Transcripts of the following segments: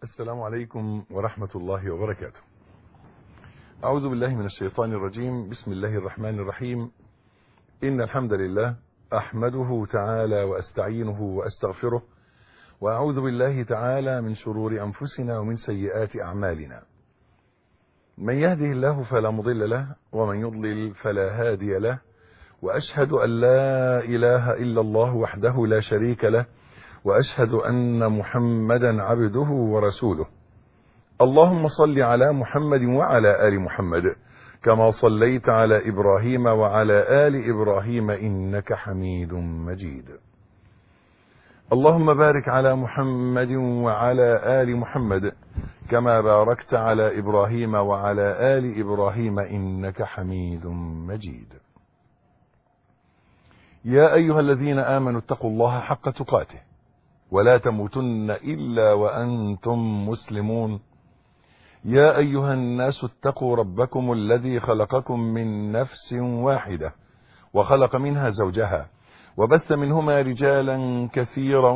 السلام عليكم ورحمة الله وبركاته أعوذ بالله من الشيطان الرجيم بسم الله الرحمن الرحيم إن الحمد لله أحمده تعالى وأستعينه وأستغفره وأعوذ بالله تعالى من شرور أنفسنا ومن سيئات أعمالنا من يهده الله فلا مضل له ومن يضلل فلا هادي له وأشهد أن لا إله إلا الله وحده لا شريك له وأشهد أن محمدا عبده ورسوله اللهم صل على محمد وعلى آل محمد كما صليت على إبراهيم وعلى آل إبراهيم إنك حميد مجيد اللهم بارك على محمد وعلى آل محمد كما باركت على إبراهيم وعلى آل إبراهيم إنك حميد مجيد يا أيها الذين آمنوا اتقوا الله حق تقاته ولا تموتن إلا وأنتم مسلمون يا أيها الناس اتقوا ربكم الذي خلقكم من نفس واحدة وخلق منها زوجها وبث منهما رجالا كثيرا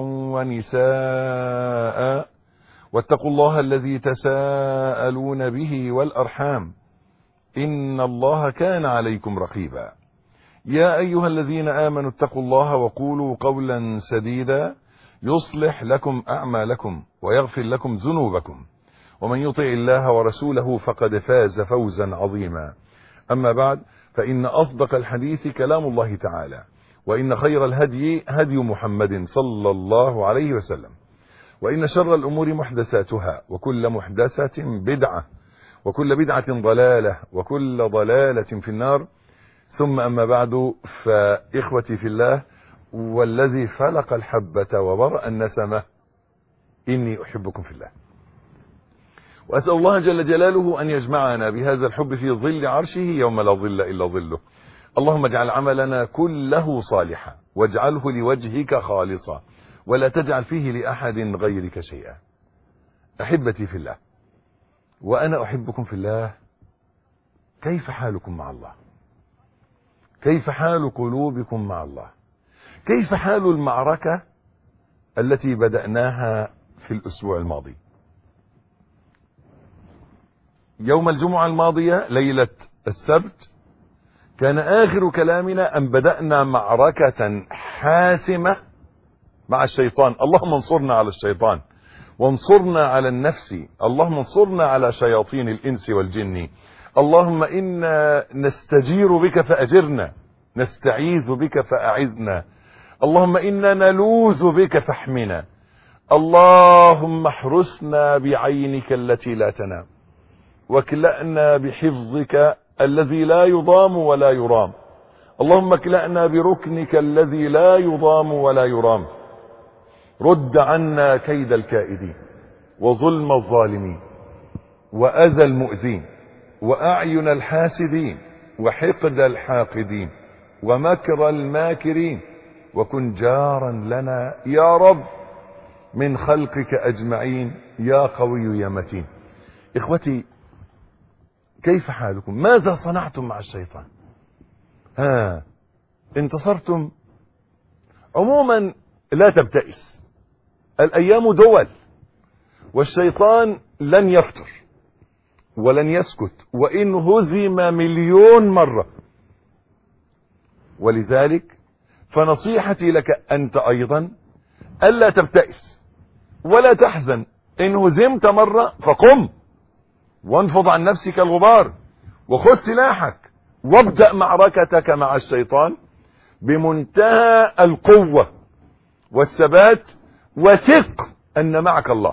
ونساء واتقوا الله الذي تساءلون به والأرحام إن الله كان عليكم رقيبا يا أيها الذين آمنوا اتقوا الله وقولوا قولا سديدا يصلح لكم أعمالكم ويغفر لكم ذنوبكم ومن يطع الله ورسوله فقد فاز فوزا عظيما أما بعد فإن أصدق الحديث كلام الله تعالى وإن خير الهدي هدي محمد صلى الله عليه وسلم وإن شر الأمور محدثاتها وكل محدثة بدعة وكل بدعة ضلالة وكل ضلالة في النار ثم أما بعد فإخوتي في الله والذي فلق الحبة وبرأ النسمة إني أحبكم في الله وأسأل الله جل جلاله أن يجمعنا بهذا الحب في ظل عرشه يوم لا ظل إلا ظله اللهم اجعل عملنا كله صالحا واجعله لوجهك خالصا ولا تجعل فيه لأحد غيرك شيئا أحبتي في الله وأنا أحبكم في الله كيف حالكم مع الله كيف حال قلوبكم مع الله كيف حال المعركة التي بدأناها في الأسبوع الماضي يوم الجمعة الماضية ليلة السبت كان آخر كلامنا أن بدأنا معركة حاسمة مع الشيطان اللهم انصرنا على الشيطان وانصرنا على النفس اللهم انصرنا على شياطين الإنس والجن اللهم إنا نستجير بك فأجرنا نستعيذ بك فأعذنا اللهم إنا نلوذ بك فاحمنا اللهم احرسنا بعينك التي لا تنام واكلأنا بحفظك الذي لا يضام ولا يرام اللهم اكلأنا بركنك الذي لا يضام ولا يرام رد عنا كيد الكائدين وظلم الظالمين وأذى المؤذين وأعين الحاسدين وحقد الحاقدين ومكر الماكرين وكن جارا لنا يا رب من خلقك أجمعين يا قوي يا متين إخوتي كيف حالكم ماذا صنعتم مع الشيطان ها انتصرتم عموما لا تبتئس الأيام دول والشيطان لن يفتر ولن يسكت وإن هزم مليون مرة ولذلك فنصيحتي لك أنت أيضا ألا تبتئس ولا تحزن إن هزمت مرة فقم وانفض عن نفسك الغبار وخذ سلاحك وابدأ معركتك مع الشيطان بمنتهى القوة والثبات وثق أن معك الله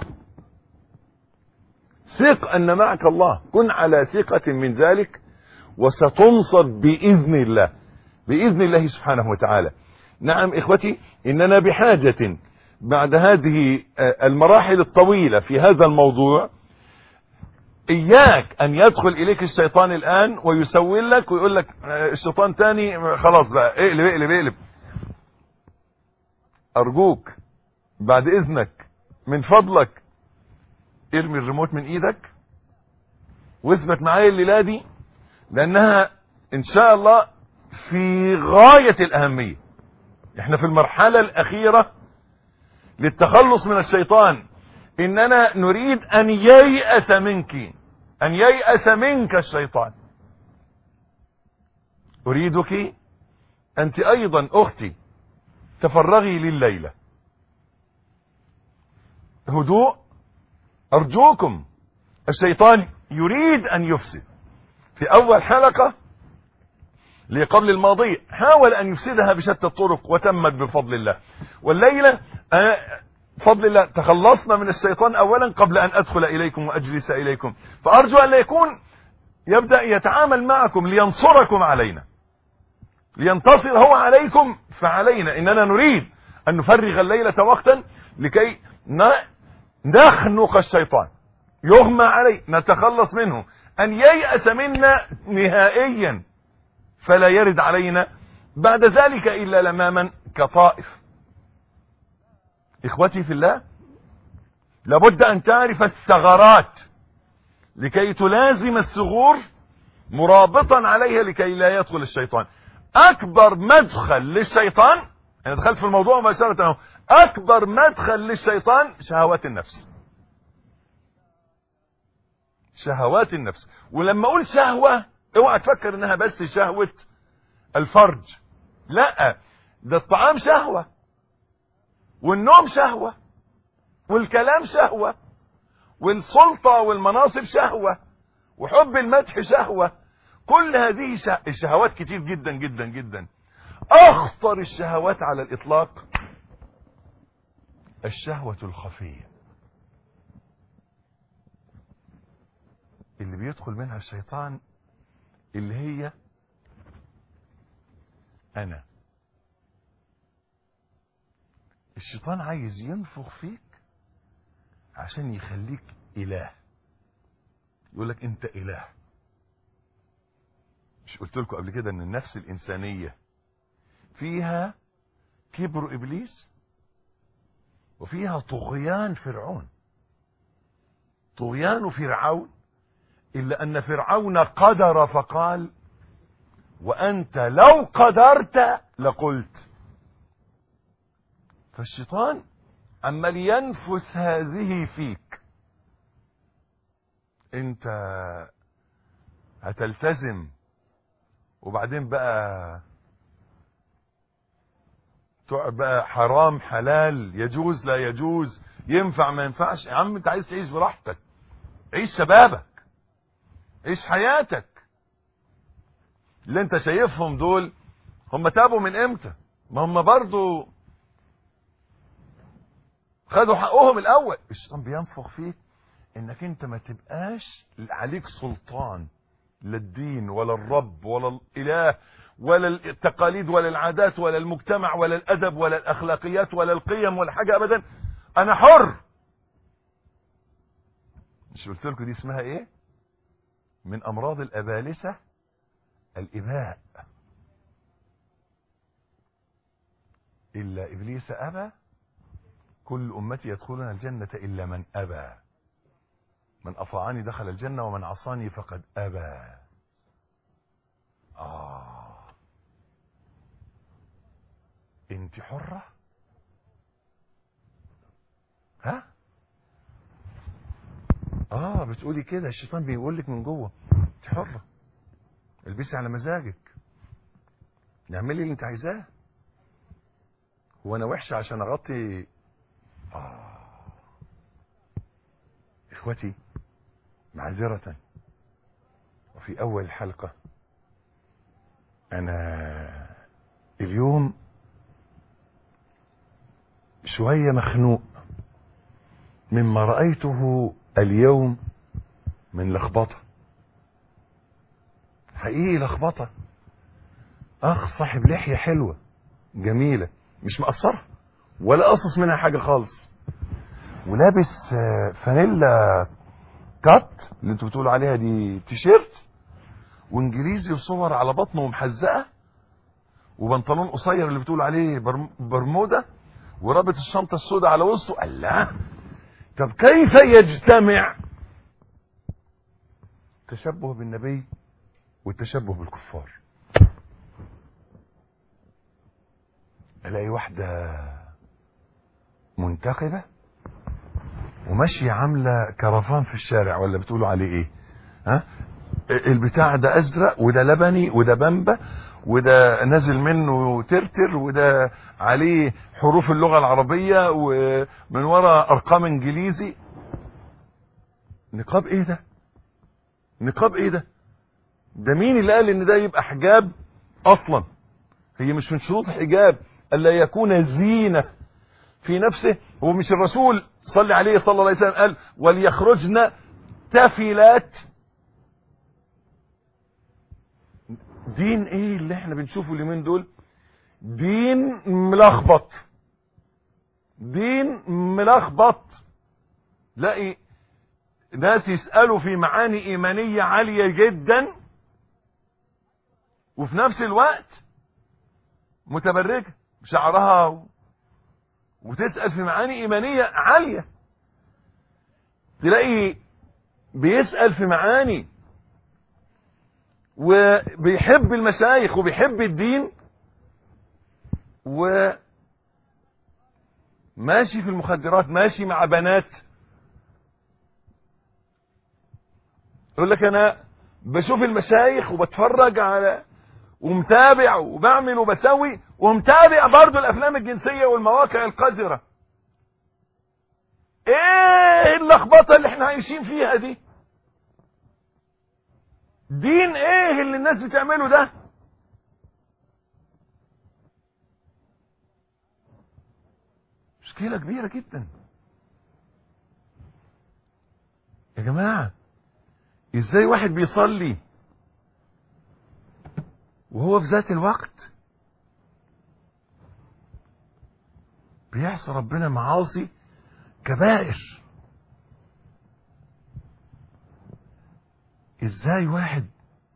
ثق أن معك الله كن على ثقة من ذلك وستنصر بإذن الله بإذن الله سبحانه وتعالى نعم إخوتي إننا بحاجة بعد هذه المراحل الطويلة في هذا الموضوع إياك أن يدخل إليك الشيطان الآن ويسول لك ويقول لك الشيطان تاني خلاص بقى اقلب اقلب اقلب أرجوك بعد إذنك من فضلك ارمي الريموت من إيدك واثبت معايا الليلة دي لأنها إن شاء الله في غاية الأهمية احنا في المرحلة الأخيرة للتخلص من الشيطان إننا نريد أن ييأس منك أن ييأس منك الشيطان أريدك أنت أيضا أختي تفرغي لليلة هدوء أرجوكم الشيطان يريد أن يفسد في أول حلقة لقبل الماضية حاول أن يفسدها بشتى الطرق وتمت بفضل الله والليلة بفضل الله تخلصنا من الشيطان أولا قبل أن أدخل إليكم وأجلس إليكم فأرجو أن لا يكون يبدأ يتعامل معكم لينصركم علينا لينتصر هو عليكم فعلينا إننا نريد أن نفرغ الليلة وقتا لكي نخنق الشيطان يغمى عليه نتخلص منه أن ييأس منا نهائيا فلا يرد علينا بعد ذلك إلا لماما كطائف إخوتي في الله لابد أن تعرف الثغرات لكي تلازم الثغور مرابطا عليها لكي لا يدخل الشيطان أكبر مدخل للشيطان أنا دخلت في الموضوع مباشرة أهو أكبر مدخل للشيطان شهوات النفس شهوات النفس ولما أقول شهوة اوعى تفكر انها بس شهوة الفرج لا ده الطعام شهوة والنوم شهوة والكلام شهوة والسلطة والمناصب شهوة وحب المدح شهوة كل هذه الشهوات كتير جدا جدا جدا اخطر الشهوات على الاطلاق الشهوة الخفية اللي بيدخل منها الشيطان اللي هي انا الشيطان عايز ينفخ فيك عشان يخليك اله يقول لك انت اله مش قلت لكم قبل كده ان النفس الانسانيه فيها كبر ابليس وفيها طغيان فرعون طغيان فرعون إلا أن فرعون قدر فقال وأنت لو قدرت لقلت فالشيطان عمال ينفث هذه فيك انت هتلتزم وبعدين بقى تقعد بقى حرام حلال يجوز لا يجوز ينفع ما ينفعش يا عم انت عايز تعيش براحتك عيش شبابك عيش حياتك اللي انت شايفهم دول هم تابوا من امتى ما هم برضو خدوا حقهم الاول الشيطان بينفخ فيك انك انت ما تبقاش عليك سلطان لا الدين ولا الرب ولا الاله ولا التقاليد ولا العادات ولا المجتمع ولا الادب ولا الاخلاقيات ولا القيم ولا حاجه ابدا انا حر مش قلت لكم دي اسمها ايه من امراض الابالسه الاباء الا ابليس ابى كل امتي يدخلون الجنه الا من ابى من اطاعني دخل الجنه ومن عصاني فقد ابى اه انت حره ها اه بتقولي كده الشيطان بيقول لك من جوه انت حره البسي على مزاجك اعملي اللي انت عايزاه هو انا وحشه عشان اغطي آه. اخوتي معذرة وفي اول الحلقة انا اليوم شوية مخنوق مما رأيته اليوم من لخبطة حقيقي لخبطة اخ صاحب لحية حلوة جميلة مش مقصرة ولا قصص منها حاجة خالص ولابس فانيلا كات اللي انتوا بتقولوا عليها دي تيشيرت وانجليزي وصور على بطنه ومحزقه وبنطلون قصير اللي بتقول عليه برمودا ورابط الشنطه السوداء على وسطه الله طب كيف يجتمع تشبه بالنبي والتشبه بالكفار الاقي واحده منتقبه وماشية عاملة كرفان في الشارع ولا بتقولوا عليه ايه ها البتاع ده ازرق وده لبني وده بامبا وده نازل منه ترتر وده عليه حروف اللغة العربية ومن ورا ارقام انجليزي نقاب ايه ده نقاب ايه ده ده مين اللي قال ان ده يبقى حجاب اصلا هي مش من شروط الحجاب الا يكون زينة في نفسه هو مش الرسول صلى عليه صلى الله عليه وسلم قال وليخرجن تافلات دين ايه اللي احنا بنشوفه اليومين دول دين ملخبط دين ملخبط لاقي ناس يسألوا في معاني ايمانية عالية جدا وفي نفس الوقت متبرجة بشعرها و... وتسأل في معاني ايمانية عالية تلاقي بيسأل في معاني وبيحب المشايخ وبيحب الدين و ماشي في المخدرات ماشي مع بنات يقول لك انا بشوف المشايخ وبتفرج على ومتابع وبعمل وبسوي ومتابع برضو الافلام الجنسيه والمواقع القذره ايه اللخبطه اللي احنا عايشين فيها دي دين ايه اللي الناس بتعمله ده مشكلة كبيرة جدا يا جماعة ازاي واحد بيصلي وهو في ذات الوقت بيعصي ربنا معاصي كبائر ازاي واحد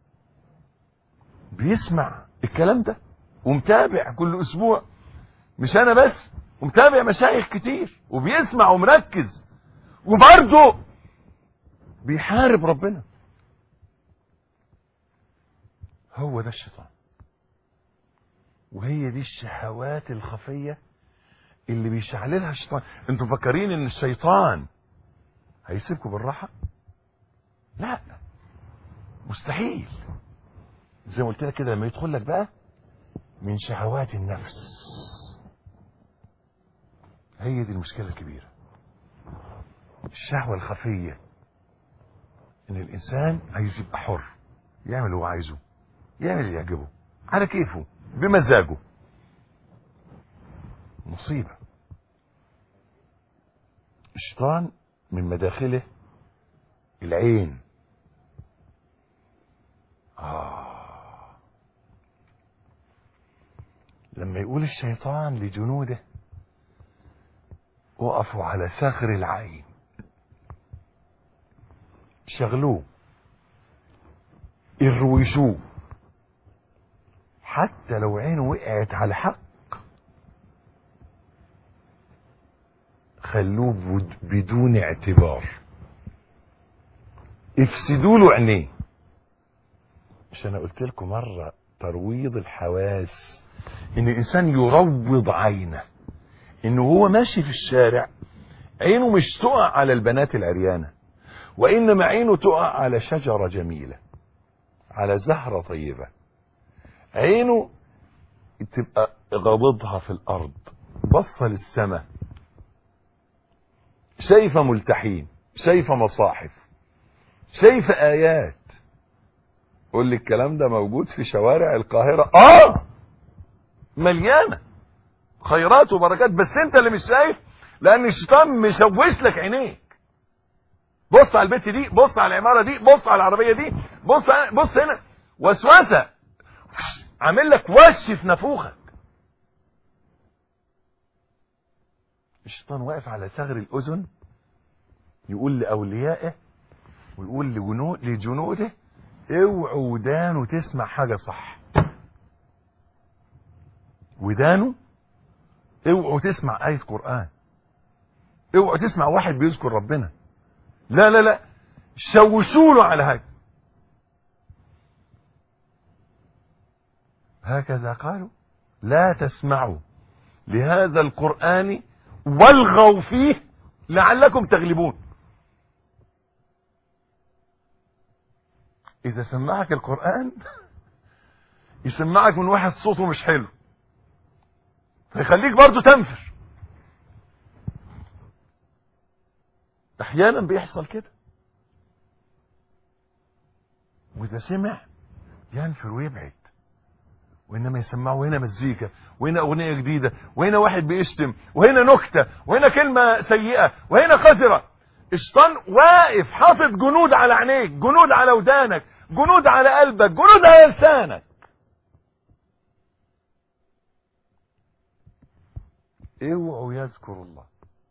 بيسمع الكلام ده ومتابع كل اسبوع مش انا بس ومتابع مشايخ كتير وبيسمع ومركز وبرضه بيحارب ربنا هو ده الشيطان وهي دي الشهوات الخفية اللي بيشعللها الشيطان انتوا فاكرين ان الشيطان هيسيبكم بالراحة لا مستحيل زي ما قلت لك كده لما يدخل لك بقى من شهوات النفس هي دي المشكلة الكبيرة الشهوة الخفية ان الانسان عايز يبقى حر يعمل اللي هو عايزه يعمل اللي يعجبه على كيفه بمزاجه مصيبة الشيطان من مداخله العين آه. لما يقول الشيطان لجنوده وقفوا على ثغر العين شغلوه اروشوه حتى لو عينه وقعت على حق خلوه بد- بدون اعتبار افسدوا له عينيه مش انا قلت لكم مره ترويض الحواس ان الانسان يروض عينه انه هو ماشي في الشارع عينه مش تقع على البنات العريانه وانما عينه تقع على شجره جميله على زهره طيبه عينه تبقى غابضها في الارض بصه للسماء شايفه ملتحين شايفه مصاحف شايفه ايات قول لي الكلام ده موجود في شوارع القاهره اه مليانه خيرات وبركات بس انت اللي مش شايف لان الشيطان مشوش لك عينيك بص على البيت دي بص على العماره دي بص على العربيه دي بص بص هنا وسوسه عامل لك وش في نافوخك الشيطان واقف على ثغر الاذن يقول لاوليائه ويقول لجنود لجنوده اوعوا ودانه تسمع حاجه صح ودانه اوعوا تسمع آية قرآن اوعوا تسمع واحد بيذكر ربنا لا لا لا شوشوا له على هذا هكذا قالوا لا تسمعوا لهذا القرآن والغوا فيه لعلكم تغلبون اذا سمعك القرآن يسمعك من واحد صوته مش حلو فيخليك برضو تنفر احيانا بيحصل كده واذا سمع ينفر ويبعد وانما يسمعوا هنا مزيكا وهنا اغنيه جديده وهنا واحد بيشتم وهنا نكته وهنا كلمه سيئه وهنا قذره الشيطان واقف حاطط جنود على عينيك جنود على ودانك جنود على قلبك جنود على لسانك اوعوا يذكروا الله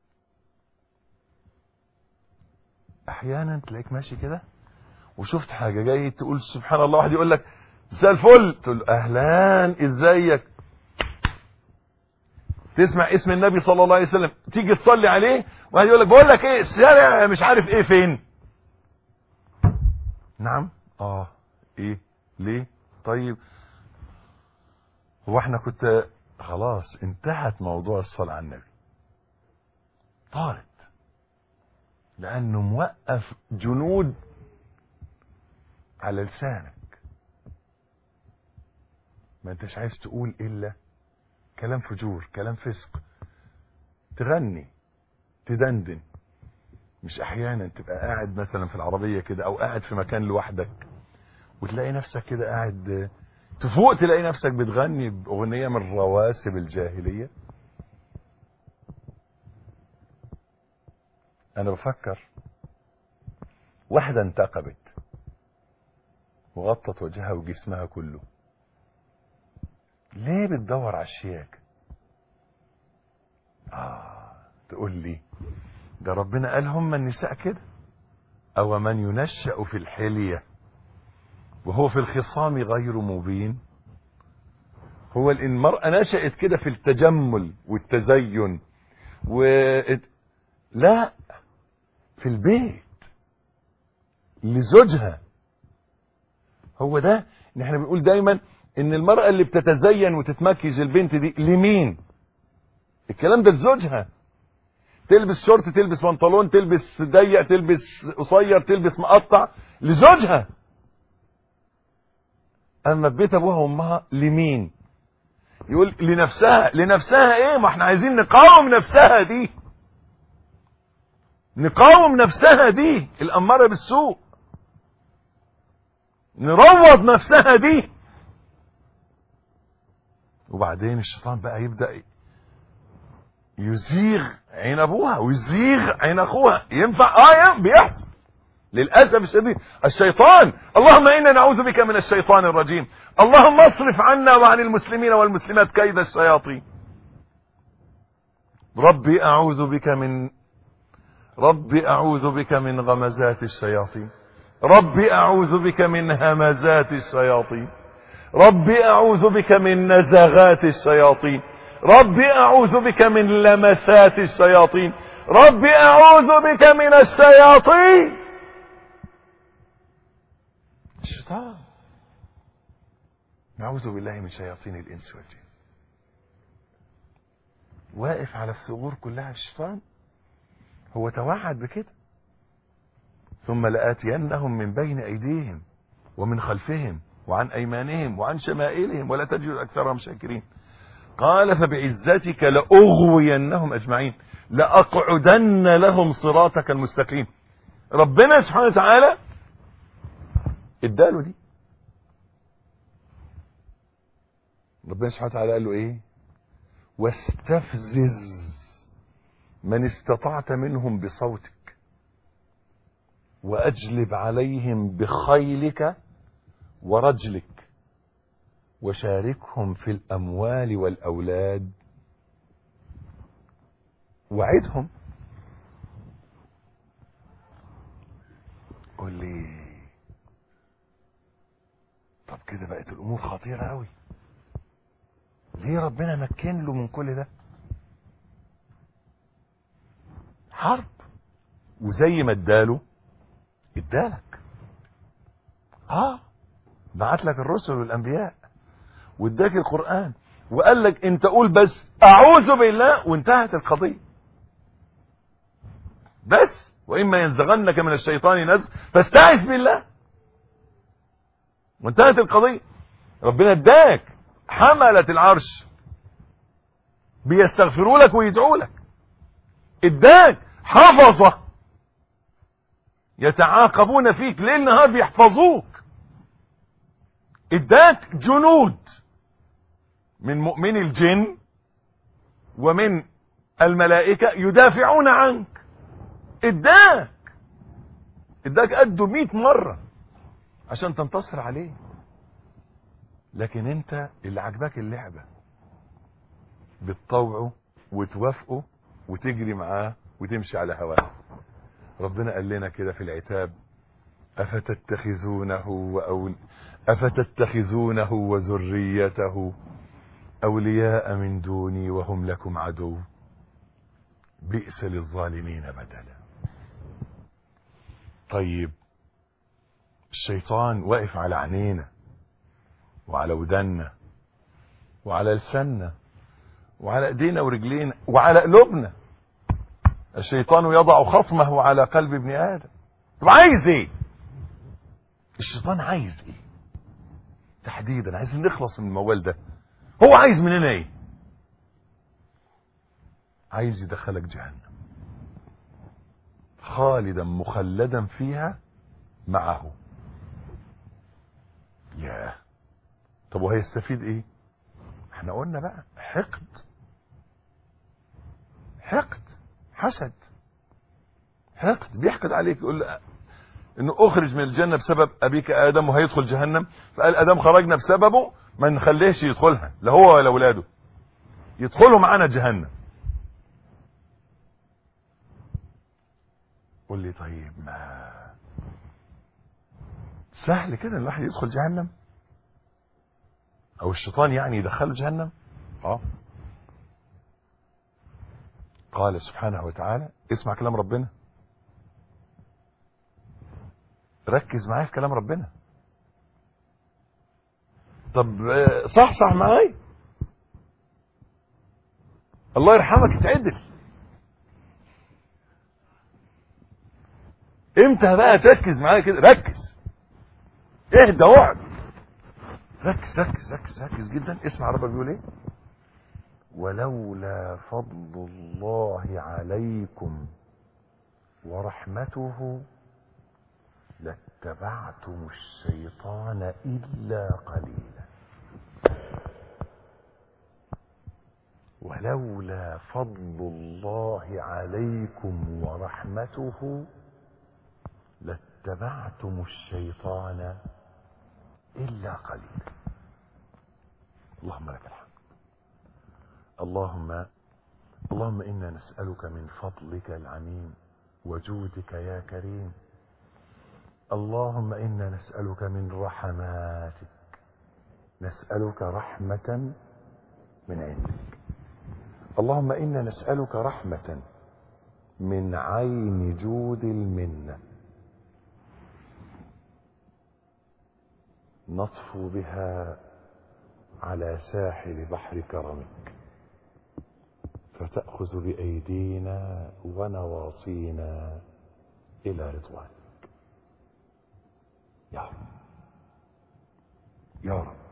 احيانا تلاقيك ماشي كده وشفت حاجه جاي تقول سبحان الله واحد يقول لك مساء الفل تقول له اهلا ازيك تسمع اسم النبي صلى الله عليه وسلم تيجي تصلي عليه واحد يقول لك بقول لك ايه الشارع مش عارف ايه فين نعم اه ايه ليه طيب هو احنا كنت خلاص انتهت موضوع الصلاة على النبي طارت لانه موقف جنود على لسانك ما انتش عايز تقول الا كلام فجور كلام فسق تغني تدندن مش احيانا تبقى قاعد مثلا في العربية كده او قاعد في مكان لوحدك وتلاقي نفسك كده قاعد تفوق تلاقي نفسك بتغني باغنية من رواسب الجاهلية انا بفكر واحدة انتقبت وغطت وجهها وجسمها كله ليه بتدور على الشياكة آه تقول لي ده ربنا قال هم النساء كده أو من ينشأ في الحلية وهو في الخصام غير مبين هو المرأة نشأت كده في التجمل والتزين و لا في البيت لزوجها هو ده ان احنا بنقول دايما ان المرأة اللي بتتزين وتتمكيج البنت دي لمين الكلام ده لزوجها تلبس شورت تلبس بنطلون تلبس ضيق تلبس قصير تلبس مقطع لزوجها اما في بيت ابوها وامها لمين يقول لنفسها لنفسها ايه ما احنا عايزين نقاوم نفسها دي نقاوم نفسها دي الاماره بالسوء نروض نفسها دي وبعدين الشيطان بقى يبدا يزيغ عين ابوها ويزيغ عين اخوها ينفع اه بيحصل للاسف الشديد الشيطان اللهم انا نعوذ بك من الشيطان الرجيم اللهم اصرف عنا وعن المسلمين والمسلمات كيد الشياطين ربي اعوذ بك من ربي اعوذ بك من غمزات الشياطين ربي اعوذ بك من همزات الشياطين ربي اعوذ بك من نزغات الشياطين ربي اعوذ بك من لمسات الشياطين ربي اعوذ بك من الشياطين الشيطان نعوذ بالله من شياطين الانس والجن واقف على الثغور كلها الشيطان هو توعد بكده ثم لآتينهم من بين أيديهم ومن خلفهم وعن أيمانهم وعن شمائلهم ولا تجد أكثرهم شاكرين قال فبعزتك لأغوينهم أجمعين لأقعدن لهم صراطك المستقيم ربنا سبحانه وتعالى اداله دي ربنا سبحانه وتعالى قال له ايه واستفزز من استطعت منهم بصوتك واجلب عليهم بخيلك ورجلك وشاركهم في الاموال والاولاد وعدهم قول لي طب كده بقت الامور خطيره قوي ليه ربنا مكن له من كل ده حرب وزي ما اداله ادالك اه بعت لك الرسل والانبياء واداك القران وقال لك انت قول بس اعوذ بالله وانتهت القضيه بس واما ينزغنك من الشيطان نزغ فاستعذ بالله وانتهت القضيه ربنا اداك حملة العرش بيستغفروا لك ويدعوا لك اداك حفظه يتعاقبون فيك ليل نهار بيحفظوك اداك جنود من مؤمن الجن ومن الملائكة يدافعون عنك اداك اداك قده مئة مرة عشان تنتصر عليه لكن انت اللي عجبك اللعبة بتطوعه وتوافقه وتجري معاه وتمشي على هواه ربنا قال لنا كده في العتاب أفتتخذونه وأول أفتتخذونه وذريته أولياء من دوني وهم لكم عدو بئس للظالمين بدلا طيب الشيطان واقف على عينينا وعلى ودنا وعلى لساننا وعلى ايدينا ورجلينا وعلى قلوبنا الشيطان يضع خصمه على قلب ابن ادم طب عايز ايه الشيطان عايز ايه تحديدا عايزين نخلص من الموال ده هو عايز مننا ايه عايز يدخلك جهنم خالدا مخلدا فيها معه ياه طب وهيستفيد ايه احنا قلنا بقى حقد حقد حسد حقد بيحقد عليك يقول له انه اخرج من الجنه بسبب ابيك ادم وهيدخل جهنم فقال ادم خرجنا بسببه ما نخليهش يدخلها لا هو ولا اولاده يدخلوا معانا جهنم قول لي طيب ما سهل كده الواحد يدخل جهنم او الشيطان يعني يدخله جهنم اه قال سبحانه وتعالى اسمع كلام ربنا ركز معايا في كلام ربنا طب آه، صحصح معايا الله يرحمك اتعدل امتى بقى تركز معايا كده ركز اهدى اقعد ركز ركز ركز ركز جدا اسمع ربك بيقول ايه ولولا فضل الله عليكم ورحمته لاتبعتم الشيطان الا قليلا ولولا فضل الله عليكم ورحمته لاتبعتم الشيطان الا قليلا اللهم لك الحمد اللهم اللهم انا نسالك من فضلك العميم وجودك يا كريم اللهم انا نسالك من رحماتك نسالك رحمه من عندك اللهم انا نسالك رحمه من عين جود المنه نطفو بها على ساحل بحر كرمك فتأخذ بأيدينا ونواصينا إلى رضوانك يا رب يا رب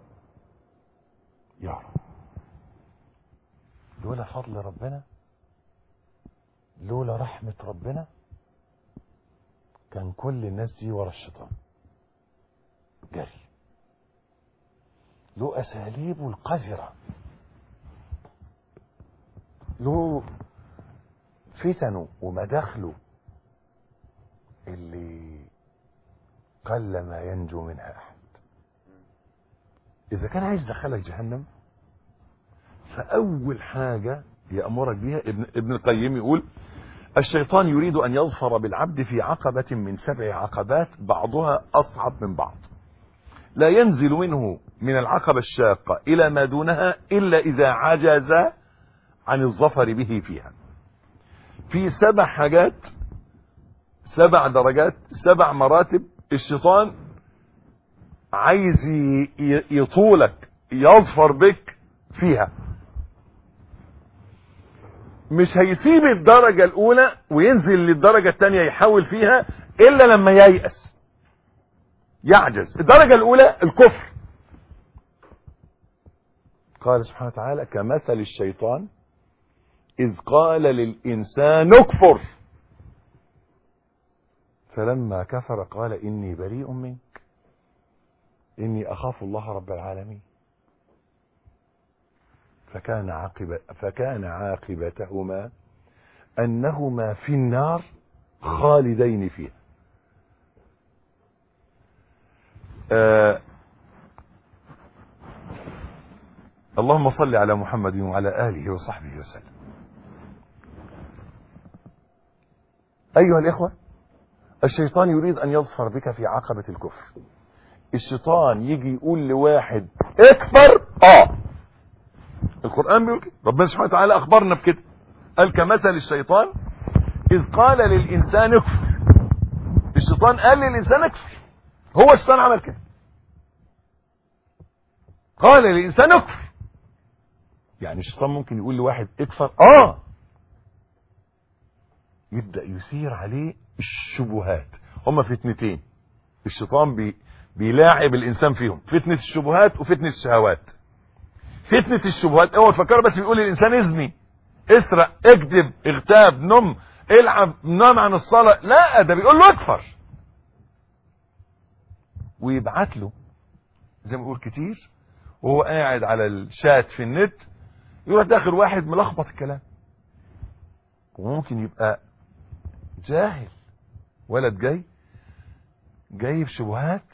يا رب لولا فضل ربنا لولا رحمة ربنا كان كل الناس دي ورا الشيطان جري له أساليبه القذرة له فتنه ومداخله اللي قل ما ينجو منها أحد إذا كان عايز يدخلك جهنم فأول حاجة يأمرك بها ابن, ابن القيم يقول الشيطان يريد أن يظفر بالعبد في عقبة من سبع عقبات بعضها أصعب من بعض لا ينزل منه من العقبة الشاقة إلى ما دونها إلا إذا عجز عن الظفر به فيها في سبع حاجات سبع درجات سبع مراتب الشيطان عايز ي- ي- يطولك يظفر بك فيها مش هيسيب الدرجة الأولى وينزل للدرجة الثانية يحاول فيها إلا لما ييأس يعجز الدرجة الأولى الكفر قال سبحانه وتعالى كمثل الشيطان إذ قال للإنسان اكفر فلما كفر قال إني بريء منك إني أخاف الله رب العالمين فكان عاقبة فكان عاقبتهما أنهما في النار خالدين فيها آه اللهم صل على محمد وعلى آله وصحبه وسلم أيها الإخوة الشيطان يريد أن يظفر بك في عقبة الكفر الشيطان يجي يقول لواحد اكفر اه القرآن بيقول كده ربنا سبحانه وتعالى أخبرنا بكده قال كمثل الشيطان إذ قال للإنسان اكفر الشيطان قال للإنسان اكفر هو الشيطان عمل كده قال للإنسان اكفر يعني الشيطان ممكن يقول لواحد اكفر اه يبدأ يثير عليه الشبهات هما فتنتين الشيطان بي بيلاعب الإنسان فيهم فتنة الشبهات وفتنة الشهوات فتنة الشبهات اوعى تفكر بس بيقول للإنسان ازني اسرق اكذب اغتاب نم العب نام عن الصلاة لا ده بيقول له اكفر ويبعت له زي ما بيقول كتير وهو قاعد على الشات في النت يروح داخل واحد ملخبط الكلام وممكن يبقى جاهل ولد جاي جايب شبهات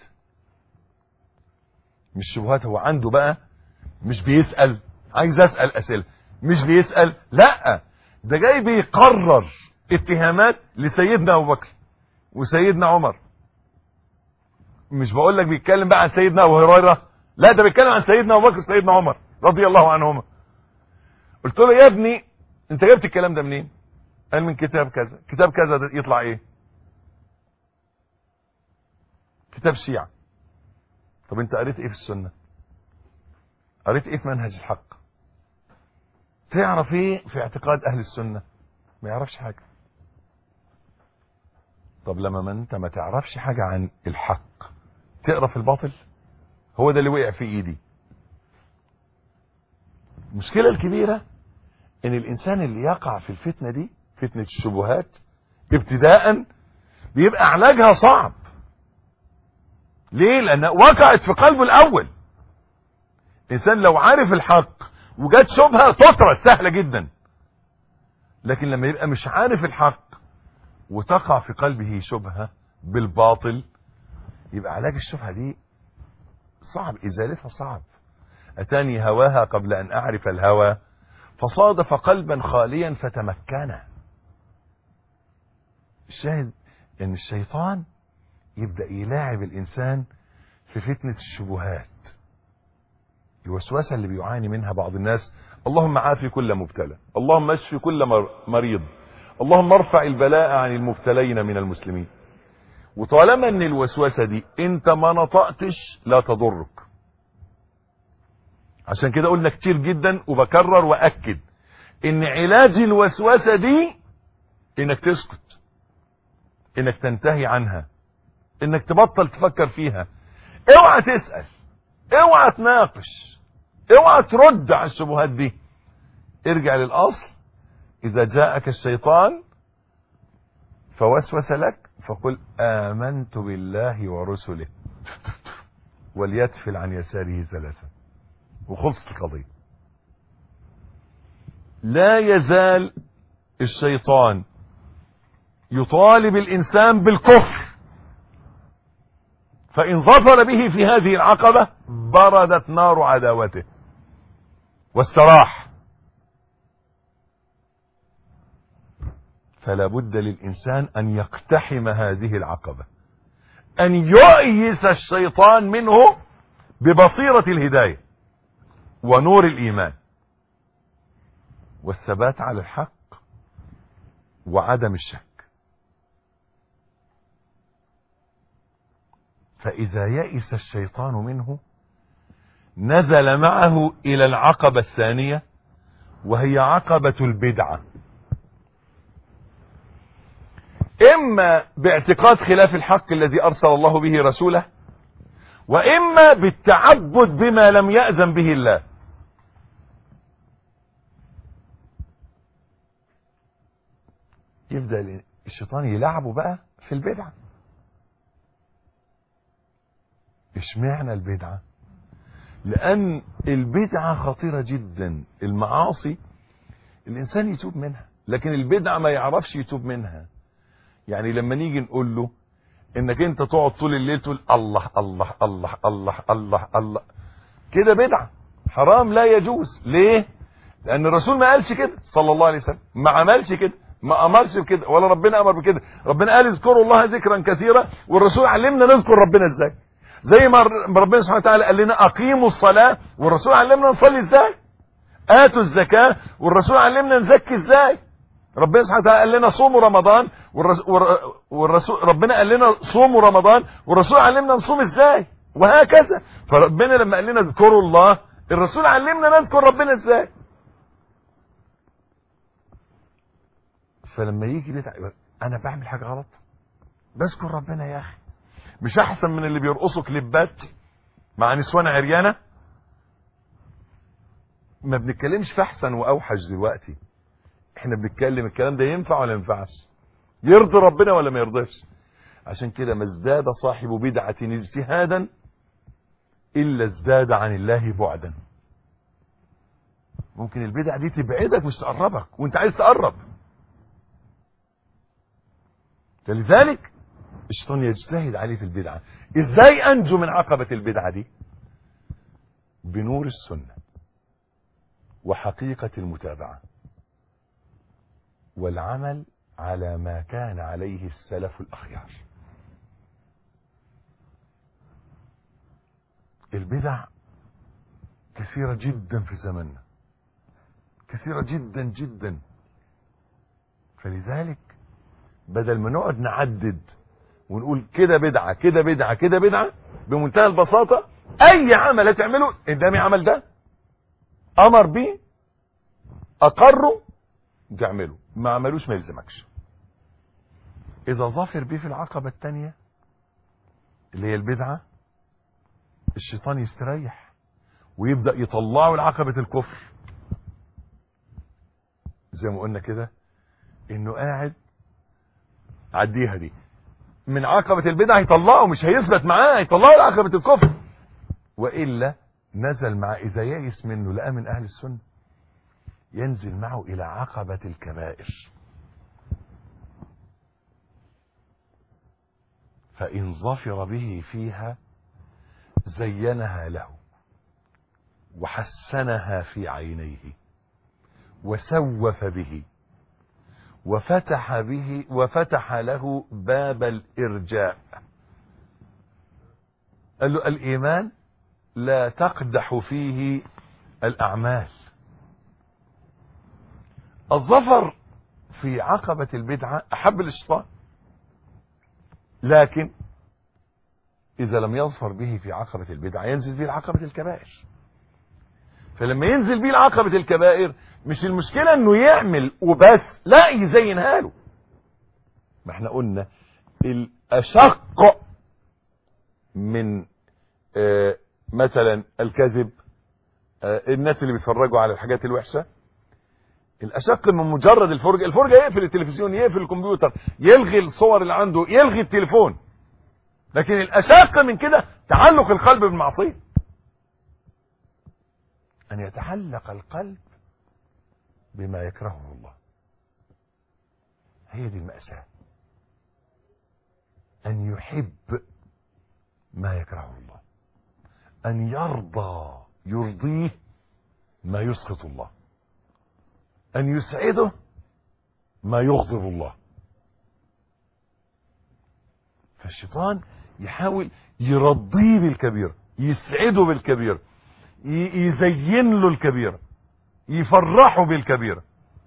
مش شبهات هو عنده بقى مش بيسأل عايز اسأل اسئله مش بيسأل لا ده جاي بيقرر اتهامات لسيدنا ابو بكر وسيدنا عمر مش بقول لك بيتكلم بقى عن سيدنا ابو هريره لا ده بيتكلم عن سيدنا ابو بكر وسيدنا عمر رضي الله عنهما قلت له يا ابني انت جبت الكلام ده منين قال من كتاب كذا كتاب كذا ده يطلع ايه كتاب شيعة طب انت قريت ايه في السنة قريت ايه في منهج الحق تعرف ايه في اعتقاد اهل السنة ما يعرفش حاجة طب لما ما انت ما تعرفش حاجة عن الحق تقرا في الباطل هو ده اللي وقع في ايدي المشكلة الكبيرة ان الانسان اللي يقع في الفتنة دي فتنة الشبهات ابتداء بيبقى علاجها صعب ليه لان وقعت في قلبه الاول الانسان لو عارف الحق وجات شبهة تطرد سهلة جدا لكن لما يبقى مش عارف الحق وتقع في قلبه شبهة بالباطل يبقى علاج الشبهة دي صعب ازالتها صعب اتاني هواها قبل ان اعرف الهوى فصادف قلبا خاليا فتمكن الشاهد ان الشيطان يبدأ يلاعب الانسان في فتنة الشبهات الوسوسة اللي بيعاني منها بعض الناس اللهم عافي كل مبتلى اللهم اشفي كل مريض اللهم ارفع البلاء عن المبتلين من المسلمين وطالما ان الوسوسة دي انت ما نطقتش لا تضرك عشان كده قلنا كتير جدا وبكرر واكد ان علاج الوسوسة دي انك تسكت انك تنتهي عنها انك تبطل تفكر فيها اوعى تسأل اوعى تناقش اوعى ترد على الشبهات دي ارجع للاصل اذا جاءك الشيطان فوسوس لك فقل امنت بالله ورسله وليتفل عن يساره ثلاثا وخلصت القضية لا يزال الشيطان يطالب الإنسان بالكفر فإن ظفر به في هذه العقبة بردت نار عداوته واستراح فلا بد للإنسان أن يقتحم هذه العقبة أن يؤيس الشيطان منه ببصيرة الهداية ونور الإيمان والثبات على الحق وعدم الشك فإذا يئس الشيطان منه نزل معه إلى العقبة الثانية وهي عقبة البدعة إما باعتقاد خلاف الحق الذي أرسل الله به رسوله وإما بالتعبد بما لم يأذن به الله يبدأ الشيطان يلعبه بقى في البدعة اشمعنى البدعة لأن البدعة خطيرة جدا المعاصي الإنسان يتوب منها لكن البدعة ما يعرفش يتوب منها يعني لما نيجي نقول له انك انت تقعد طول الليل تقول الله الله الله الله الله الله كده بدعة حرام لا يجوز ليه لان الرسول ما قالش كده صلى الله عليه وسلم ما عملش كده ما امرش بكده ولا ربنا امر بكده ربنا قال اذكروا الله ذكرا كثيرا والرسول علمنا نذكر ربنا ازاي زي ما ربنا سبحانه وتعالى قال لنا اقيموا الصلاة والرسول علمنا نصلي ازاي اتوا الزكاة والرسول علمنا نزكي ازاي ربنا سبحانه وتعالى قال لنا صوموا رمضان والرسول, والرسول ربنا قال لنا صوموا رمضان والرسول علمنا نصوم ازاي وهكذا فربنا لما قال لنا اذكروا الله الرسول علمنا نذكر ربنا ازاي فلما يجي بتاع انا بعمل حاجه غلط بذكر ربنا يا اخي مش احسن من اللي بيرقصوا كليبات مع نسوان عريانه ما بنتكلمش في احسن واوحش دلوقتي احنا بنتكلم الكلام ده ينفع ولا ينفعش يرضي ربنا ولا ما يرضيش عشان كده ما ازداد صاحب بدعة اجتهادا الا ازداد عن الله بعدا ممكن البدع دي تبعدك مش تقربك وانت عايز تقرب فلذلك الشيطان يجتهد عليه في البدعة ازاي انجو من عقبة البدعة دي بنور السنة وحقيقة المتابعة والعمل على ما كان عليه السلف الأخيار البدع كثيرة جدا في زمننا كثيرة جدا جدا فلذلك بدل ما نقعد نعدد ونقول كده بدعة كده بدعة كده بدعة بمنتهى البساطة أي عمل هتعمله قدامي عمل ده أمر بيه أقره تعمله ما عملوش ما يلزمكش اذا ظافر بيه في العقبة التانية اللي هي البدعة الشيطان يستريح ويبدأ يطلعه العقبة الكفر زي ما قلنا كده انه قاعد عديها دي من عقبة البدعة يطلعه مش هيثبت معاه يطلعه لعقبة الكفر وإلا نزل مع إذا يئس منه لقى من أهل السنة ينزل معه إلى عقبة الكبائر فإن ظفر به فيها زينها له وحسنها في عينيه وسوف به وفتح به وفتح له باب الإرجاء قال له الإيمان لا تقدح فيه الأعمال الظفر في عقبة البدعة أحب الشيطان لكن إذا لم يظفر به في عقبة البدعة ينزل به العقبة الكبائر فلما ينزل به العقبة الكبائر مش المشكلة انه يعمل وبس لا يزينها له ما احنا قلنا الأشق من آه مثلا الكذب آه الناس اللي بيتفرجوا على الحاجات الوحشة الأشق من مجرد الفرجة الفرجة يقفل التلفزيون يقفل الكمبيوتر يلغي الصور اللي عنده يلغي التليفون لكن الأشق من كده تعلق القلب بالمعصية أن يتعلق القلب بما يكرهه الله هي دي المأساة أن يحب ما يكرهه الله أن يرضى يرضيه ما يسخط الله أن يسعده ما يغضب الله فالشيطان يحاول يرضيه بالكبير يسعده بالكبير يزين له الكبير يفرحه بالكبير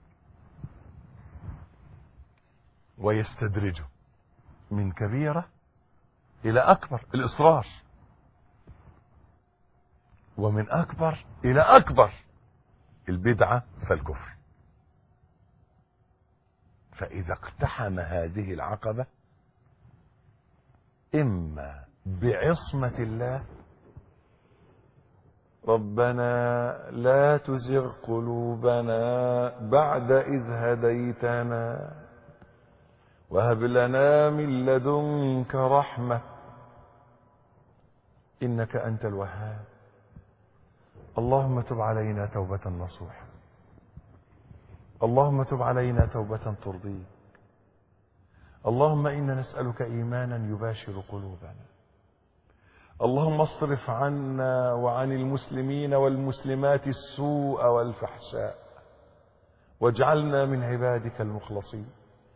ويستدرجه من كبيرة إلى أكبر الإصرار ومن أكبر إلى أكبر البدعة فالكفر فإذا اقتحم هذه العقبة إما بعصمة الله ربنا لا تزغ قلوبنا بعد إذ هديتنا وهب لنا من لدنك رحمة إنك أنت الوهاب اللهم تب علينا توبة نصوحة اللهم تب علينا توبة ترضيك اللهم إنا نسألك إيمانا يباشر قلوبنا اللهم اصرف عنا وعن المسلمين والمسلمات السوء والفحشاء واجعلنا من عبادك المخلصين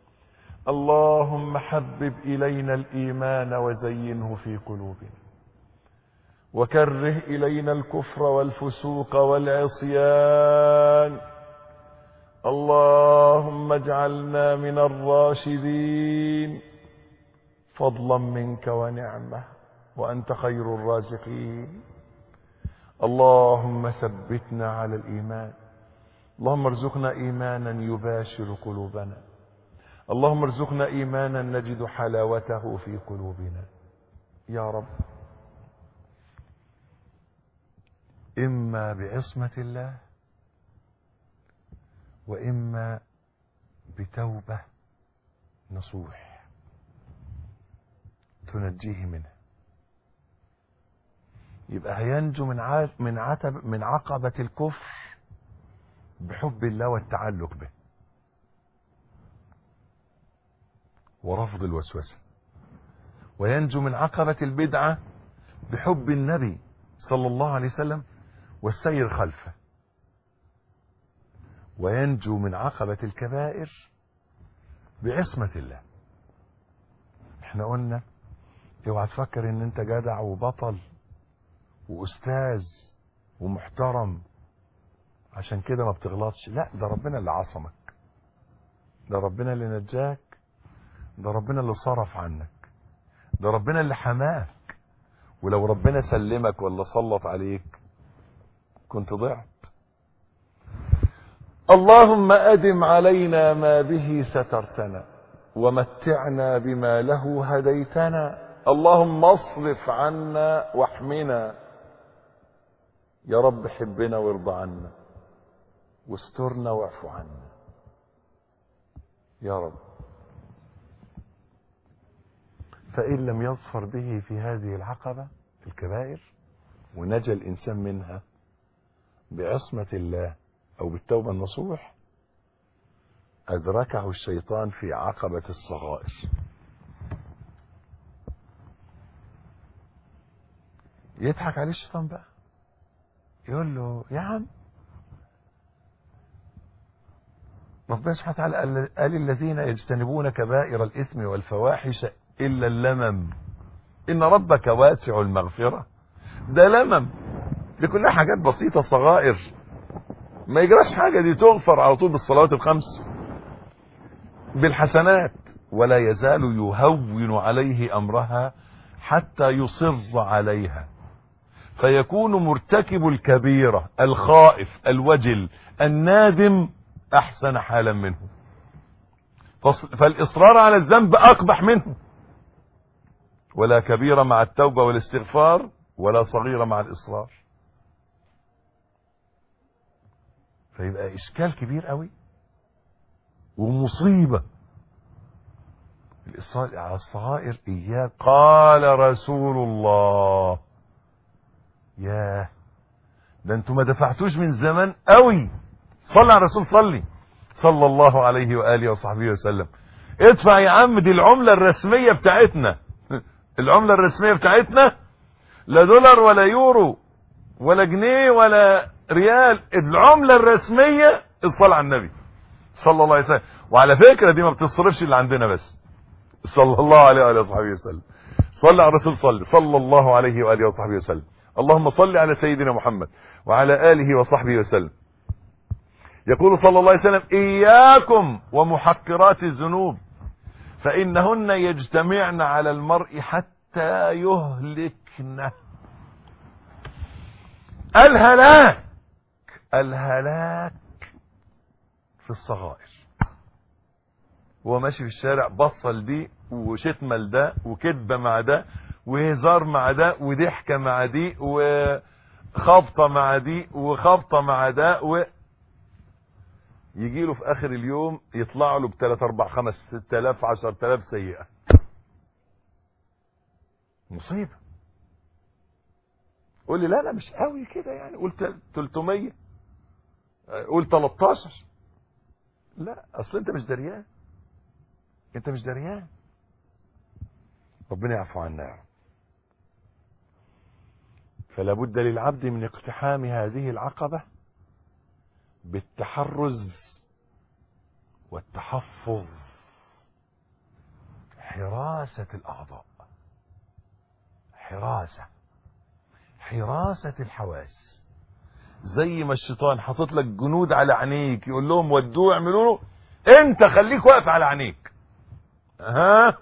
اللهم حبب إلينا الإيمان وزينه في قلوبنا وكره إلينا الكفر والفسوق والعصيان اللهم اجعلنا من الراشدين فضلا منك ونعمه وأنت خير الرازقين اللهم ثبتنا على الإيمان اللهم ارزقنا إيمانا يباشر قلوبنا اللهم ارزقنا إيمانا نجد حلاوته في قلوبنا يا رب إما بعصمة الله وإما بتوبة نصوح تنجيه منه يبقى هينجو من ع... من عتب من عقبة الكفر بحب الله والتعلق به ورفض الوسوسة وينجو من عقبة البدعة بحب النبي صلى الله عليه وسلم والسير خلفه وينجو من عقبة الكبائر بعصمة الله احنا قلنا اوعى تفكر ان انت جدع وبطل واستاذ ومحترم عشان كده ما بتغلطش لا ده ربنا اللي عصمك ده ربنا اللي نجاك ده ربنا اللي صرف عنك ده ربنا اللي حماك ولو ربنا سلمك ولا سلط عليك كنت ضعت اللهم أدم علينا ما به سترتنا ومتعنا بما له هديتنا اللهم اصرف عنا واحمنا يا رب حبنا وارضى عنا واسترنا واعف عنا يا رب فإن لم يظفر به في هذه العقبة الكبائر ونجا الإنسان منها بعصمة الله أو بالتوبة النصوح أدركه الشيطان في عقبة الصغائر يضحك عليه الشيطان بقى يقول له يا عم ربنا سبحانه وتعالى قال قال الذين يجتنبون كبائر الإثم والفواحش إلا اللمم إن ربك واسع المغفرة ده لمم دي كلها حاجات بسيطة صغائر ما يجراش حاجة دي تغفر على طول بالصلوات الخمس بالحسنات ولا يزال يهون عليه أمرها حتى يصر عليها فيكون مرتكب الكبيرة الخائف الوجل النادم أحسن حالا منه فالإصرار على الذنب أقبح منه ولا كبيرة مع التوبة والاستغفار ولا صغيرة مع الإصرار فيبقى إشكال كبير قوي ومصيبة الإصرار على الصغائر إياك قال رسول الله ياه ده انتوا ما دفعتوش من زمان قوي صلى على الرسول صلي صلى الله عليه وآله وصحبه وسلم ادفع يا عم دي العملة الرسمية بتاعتنا العملة الرسمية بتاعتنا لا دولار ولا يورو ولا جنيه ولا ريال العملة الرسمية الصلاة على النبي صلى الله عليه وسلم وعلى فكرة دي ما بتصرفش اللي عندنا بس صلى الله عليه وآله وصحبه وسلم صلى على الرسول صلى صلى الله عليه وآله وصحبه وسلم اللهم صل على سيدنا محمد وعلى آله وصحبه وسلم يقول صلى الله عليه وسلم إياكم ومحقرات الذنوب فإنهن يجتمعن على المرء حتى يهلكنه الهلاك الهلاك في الصغائر وهو ماشي في الشارع بصل دي وشتمة لده وكذبة مع ده وهزار مع ده وضحكة مع دي وخبطة مع دي وخبطة مع ده و يجي له في اخر اليوم يطلع له ب 3 4 5 6000 10000 سيئة مصيبة قول لي لا لا مش قوي كده يعني قول 300 قول 13 لا اصل انت مش دريان انت مش دريان ربنا يعفو عنا يا رب فلا بد للعبد من اقتحام هذه العقبة بالتحرز والتحفظ حراسة الأعضاء حراسة حراسة الحواس زي ما الشيطان حاطط لك جنود على عينيك يقول لهم ودوه اعملوا له انت خليك واقف على عينيك ها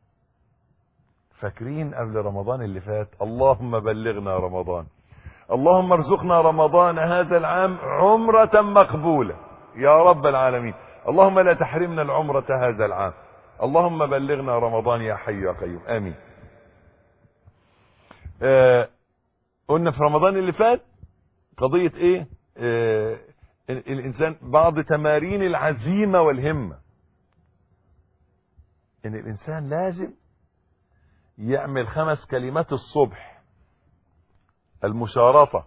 فاكرين قبل رمضان اللي فات اللهم بلغنا رمضان اللهم ارزقنا رمضان هذا العام عمرة مقبولة يا رب العالمين اللهم لا تحرمنا العمرة هذا العام اللهم بلغنا رمضان يا حي يا قيوم امين آه قلنا في رمضان اللي فات قضية ايه آه الانسان بعض تمارين العزيمة والهمة ان الانسان لازم يعمل خمس كلمات الصبح المشارطة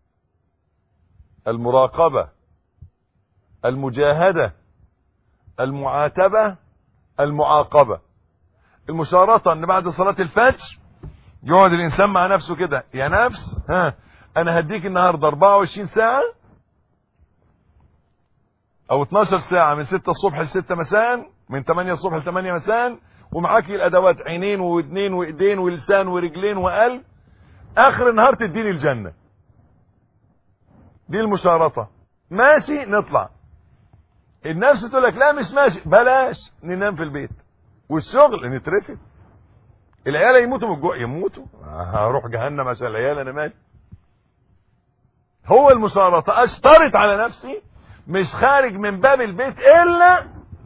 المراقبة المجاهدة المعاتبة المعاقبة المشارطة ان بعد صلاة الفجر يقعد الانسان مع نفسه كده يا نفس ها انا هديك النهاردة 24 ساعة او 12 ساعة من 6 الصبح ل 6 مساء من 8 الصبح ل 8 مساء ومعاك الادوات عينين واثنين وايدين ولسان ورجلين وقلب اخر النهار تديني الجنة دي المشارطة ماشي نطلع النفس تقول لك لا مش ماشي بلاش ننام في البيت والشغل نترفد العيال يموتوا من الجوع يموتوا هروح جهنم عشان العيال انا مالي هو المشارطة اشترط على نفسي مش خارج من باب البيت الا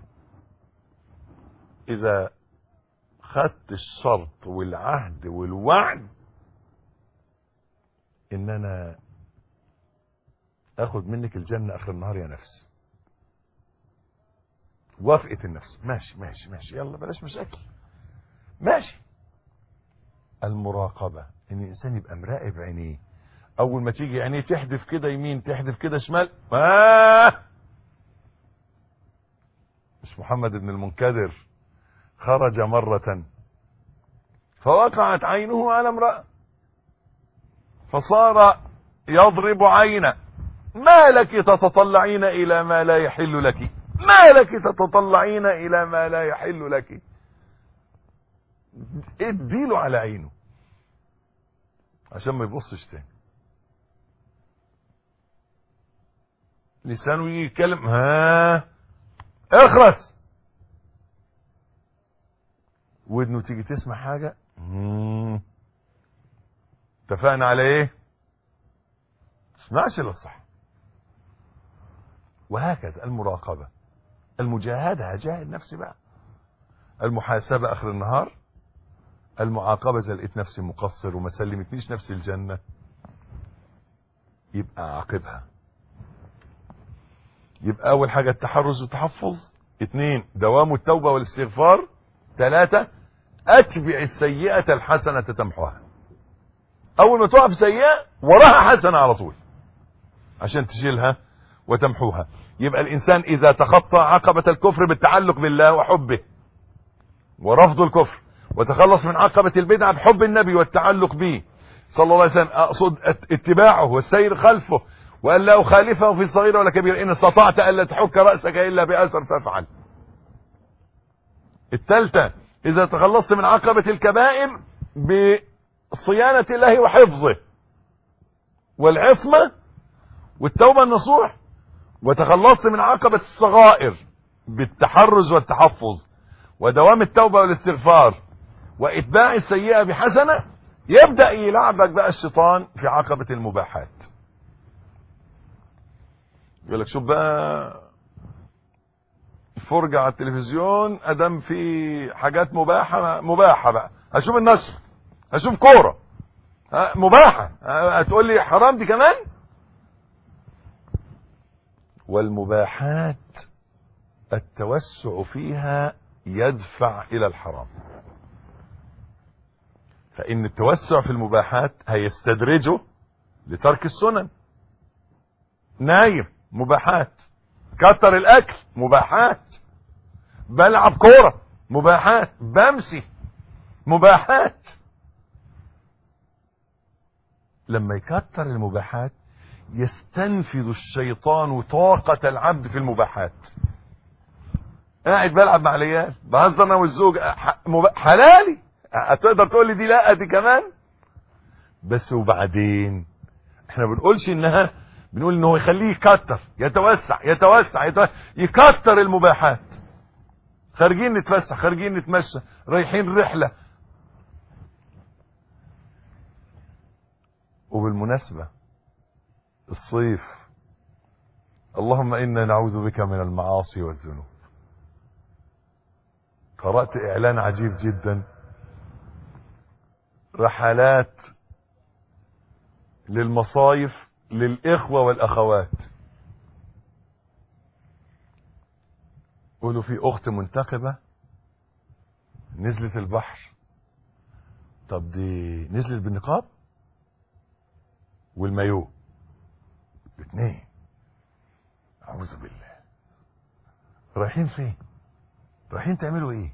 اذا خدت الشرط والعهد والوعد ان انا اخد منك الجنة اخر النهار يا نفس وافقت النفس ماشي ماشي ماشي يلا بلاش مشاكل ماشي المراقبة ان الانسان يبقى مراقب عينيه اول ما تيجي عينيه تحدف كده يمين تحدف كده شمال آه مش محمد بن المنكدر خرج مرة فوقعت عينه على امرأة فصار يضرب عينه ما لك تتطلعين الى ما لا يحل لك ما لك تتطلعين الى ما لا يحل لك اديله على عينه عشان ما يبصش تاني لسانه يجي يتكلم ها اخرس ودنه تيجي تسمع حاجة مم. اتفقنا على ايه تسمعش الا الصح وهكذا المراقبة المجاهدة هجاهد نفسي بقى المحاسبة اخر النهار المعاقبة اذا لقيت نفسي مقصر وما سلمتنيش نفسي الجنة يبقى عاقبها يبقى اول حاجة التحرز والتحفظ اثنين دوام التوبة والاستغفار ثلاثة اتبع السيئة الحسنة تمحوها اول ما تقع في سيئة وراها حسنة على طول عشان تشيلها وتمحوها يبقى الانسان اذا تخطى عقبة الكفر بالتعلق بالله وحبه ورفض الكفر وتخلص من عقبة البدعة بحب النبي والتعلق به صلى الله عليه وسلم اقصد اتباعه والسير خلفه وأن لا أخالفه في صغيرة ولا كبيرة إن استطعت ألا تحك رأسك إلا بأثر فافعل الثالثة إذا تخلصت من عقبة الكبائر بصيانة الله وحفظه والعصمة والتوبة النصوح وتخلصت من عقبة الصغائر بالتحرز والتحفظ ودوام التوبة والاستغفار وإتباع السيئة بحسنة يبدأ يلعبك بقى الشيطان في عقبة المباحات يقول لك شوف بقى الفرجة على التلفزيون ادام في حاجات مباحة مباحة بقى هشوف النشر هشوف كورة ها، مباحة ها، هتقول لي حرام دي كمان والمباحات التوسع فيها يدفع الى الحرام فان التوسع في المباحات هيستدرجه لترك السنن نايم مباحات كتر الاكل مباحات بلعب كوره مباحات بمشي مباحات لما يكتر المباحات يستنفذ الشيطان طاقة العبد في المباحات قاعد بلعب مع العيال بهزر انا والزوج ح- مب- حلالي هتقدر تقول لي دي لا دي كمان بس وبعدين احنا بنقولش انها بنقول ان هو يخليه يكتر يتوسع يتوسع, يتوسع يكتر المباحات خارجين نتفسح خارجين نتمشى رايحين رحلة وبالمناسبة الصيف اللهم انا نعوذ بك من المعاصي والذنوب قرأت اعلان عجيب جدا رحلات للمصايف للإخوة والأخوات قولوا في أخت منتخبة نزلت البحر طب دي نزلت بالنقاب والمايو الاثنين أعوذ بالله رايحين فين رايحين تعملوا ايه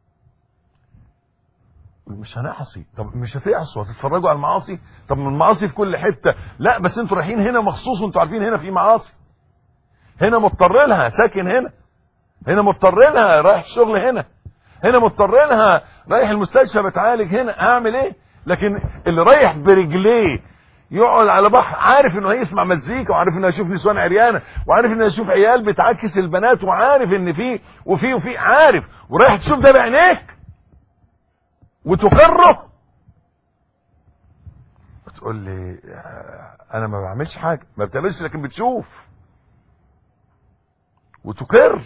مش هنعصي طب مش هتعصوا هتتفرجوا على المعاصي طب ما المعاصي في كل حته لا بس انتوا رايحين هنا مخصوص وانتوا عارفين هنا في معاصي هنا مضطر لها ساكن هنا هنا مضطر لها رايح الشغل هنا هنا مضطر لها رايح المستشفى بتعالج هنا اعمل ايه لكن اللي رايح برجليه يقعد على بحر عارف انه هيسمع مزيكا وعارف انه هيشوف نسوان عريانه وعارف انه هيشوف عيال بتعكس البنات وعارف ان في وفي وفي عارف ورايح تشوف ده بعينيك وتقره تقول لي انا ما بعملش حاجه ما بتعملش لكن بتشوف وتقر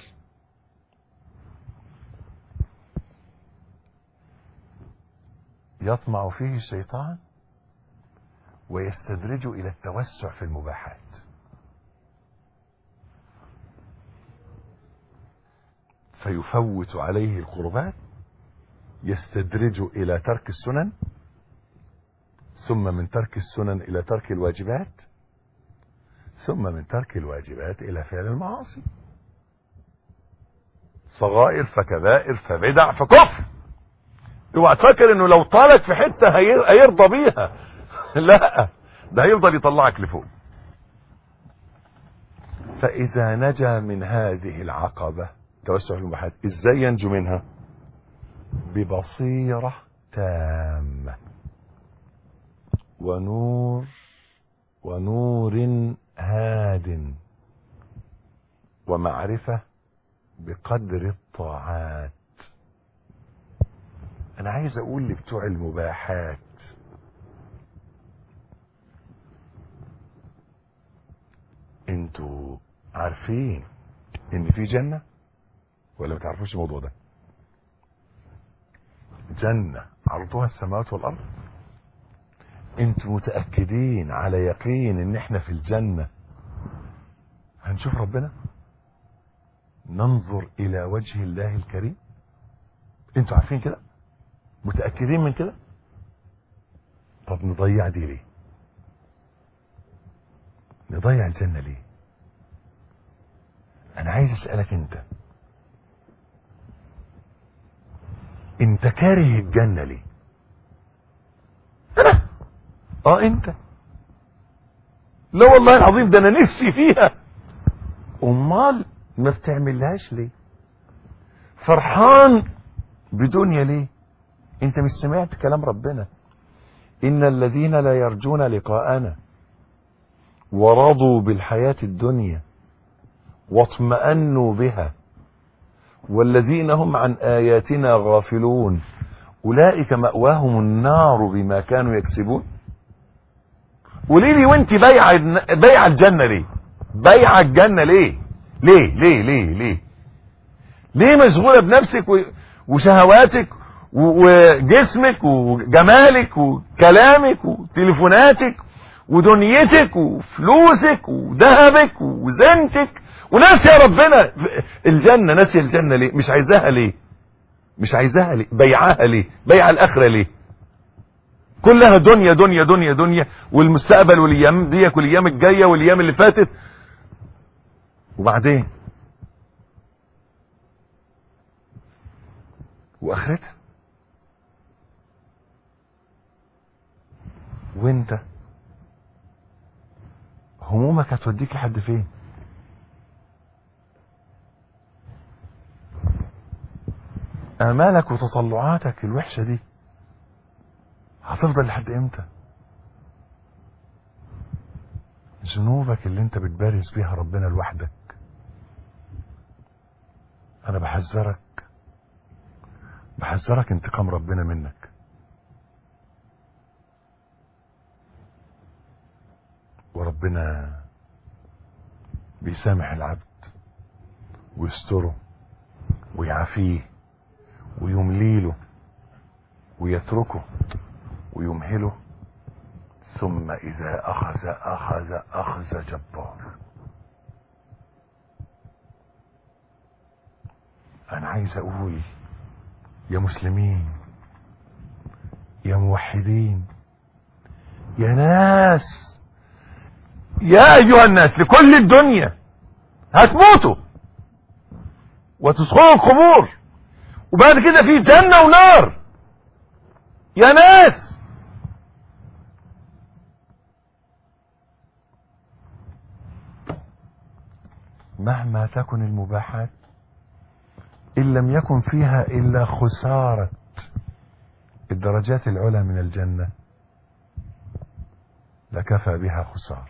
يطمع فيه الشيطان ويستدرجه الى التوسع في المباحات فيفوت عليه القربات يستدرجه الى ترك السنن ثم من ترك السنن الى ترك الواجبات ثم من ترك الواجبات الى فعل المعاصي صغائر فكبائر فبدع فكفر اوعى تفكر انه لو طالت في حته هي- هيرضى بيها لا ده هيفضل يطلعك لفوق فاذا نجا من هذه العقبه توسع في المباحات ازاي ينجو منها ببصيره تامه ونور ونور هاد ومعرفه بقدر الطاعات انا عايز اقول لبتوع المباحات انتوا عارفين ان في جنة ولا ما تعرفوش الموضوع ده جنة عرضها السماوات والارض انتوا متأكدين على يقين ان احنا في الجنة هنشوف ربنا ننظر الى وجه الله الكريم انتوا عارفين كده متأكدين من كده طب نضيع دي ليه نضيع الجنة ليه انا عايز اسألك انت انت كاره الجنة ليه انا اه انت لا والله العظيم ده انا نفسي فيها امال ما بتعملهاش ليه فرحان بدنيا ليه انت مش سمعت كلام ربنا ان الذين لا يرجون لقاءنا ورضوا بالحياة الدنيا واطمأنوا بها والذين هم عن آياتنا غافلون أولئك مأواهم النار بما كانوا يكسبون قولي لي وانت بايعة بايعة الجنة ليه بايعة الجنة ليه ليه ليه ليه ليه ليه مشغولة بنفسك و- وشهواتك و- وجسمك وجمالك وكلامك وتليفوناتك ودنيتك وفلوسك وذهبك وزنتك وناسي يا ربنا الجنة ناسي الجنة ليه مش عايزاها ليه مش عايزاها ليه بيعاها ليه بيع الآخرة ليه كلها دنيا دنيا دنيا دنيا والمستقبل والايام ديك والايام الجايه والايام اللي فاتت وبعدين واخرتها وانت همومك هتوديك لحد فين امالك وتطلعاتك الوحشه دي هتفضل لحد امتى ذنوبك اللي انت بتبارز بيها ربنا لوحدك انا بحذرك بحذرك انتقام ربنا منك وربنا بيسامح العبد ويستره ويعافيه ويمليله ويتركه ويمهله ثم إذا أخذ أخذ أخذ جبار أنا عايز أقول يا مسلمين يا موحدين يا ناس يا أيها الناس لكل الدنيا هتموتوا وتدخلوا القبور وبعد كده في جنة ونار يا ناس مهما تكن المباحات إن لم يكن فيها إلا خسارة الدرجات العلى من الجنة لكفى بها خسارة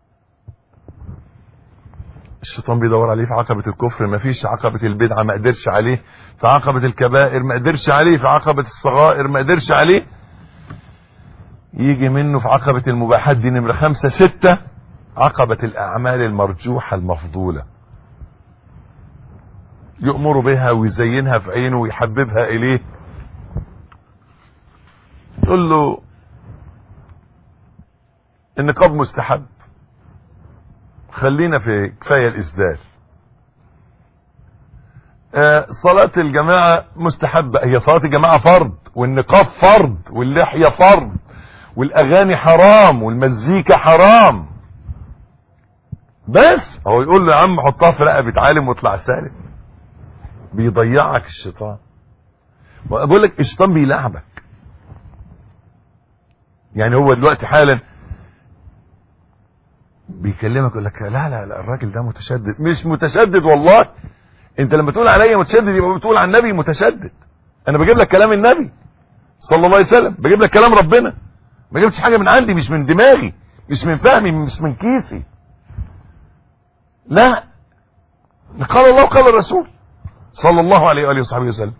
الشيطان بيدور عليه في عقبة الكفر ما فيش عقبة البدعة ما قدرش عليه في عقبة الكبائر ما قدرش عليه في عقبة الصغائر ما قدرش عليه يجي منه في عقبة المباحات دي نمرة خمسة ستة عقبة الأعمال المرجوحة المفضولة يؤمر بها ويزينها في عينه ويحببها إليه يقول له النقاب مستحب خلينا في كفاية الإسدال آه، صلاة الجماعة مستحبة هي صلاة الجماعة فرض والنقاب فرض واللحية فرض والأغاني حرام والمزيكا حرام بس هو يقول له يا عم حطها في رقبة عالم واطلع سالم بيضيعك الشيطان بقول لك الشيطان بيلعبك يعني هو دلوقتي حالا بيكلمك يقول لك لا لا لا الراجل ده متشدد مش متشدد والله انت لما تقول عليا متشدد يبقى بتقول عن النبي متشدد انا بجيب لك كلام النبي صلى الله عليه وسلم بجيب لك كلام ربنا ما جبتش حاجه من عندي مش من دماغي مش من فهمي مش من كيسي لا قال الله وقال الرسول صلى الله عليه واله وصحبه وسلم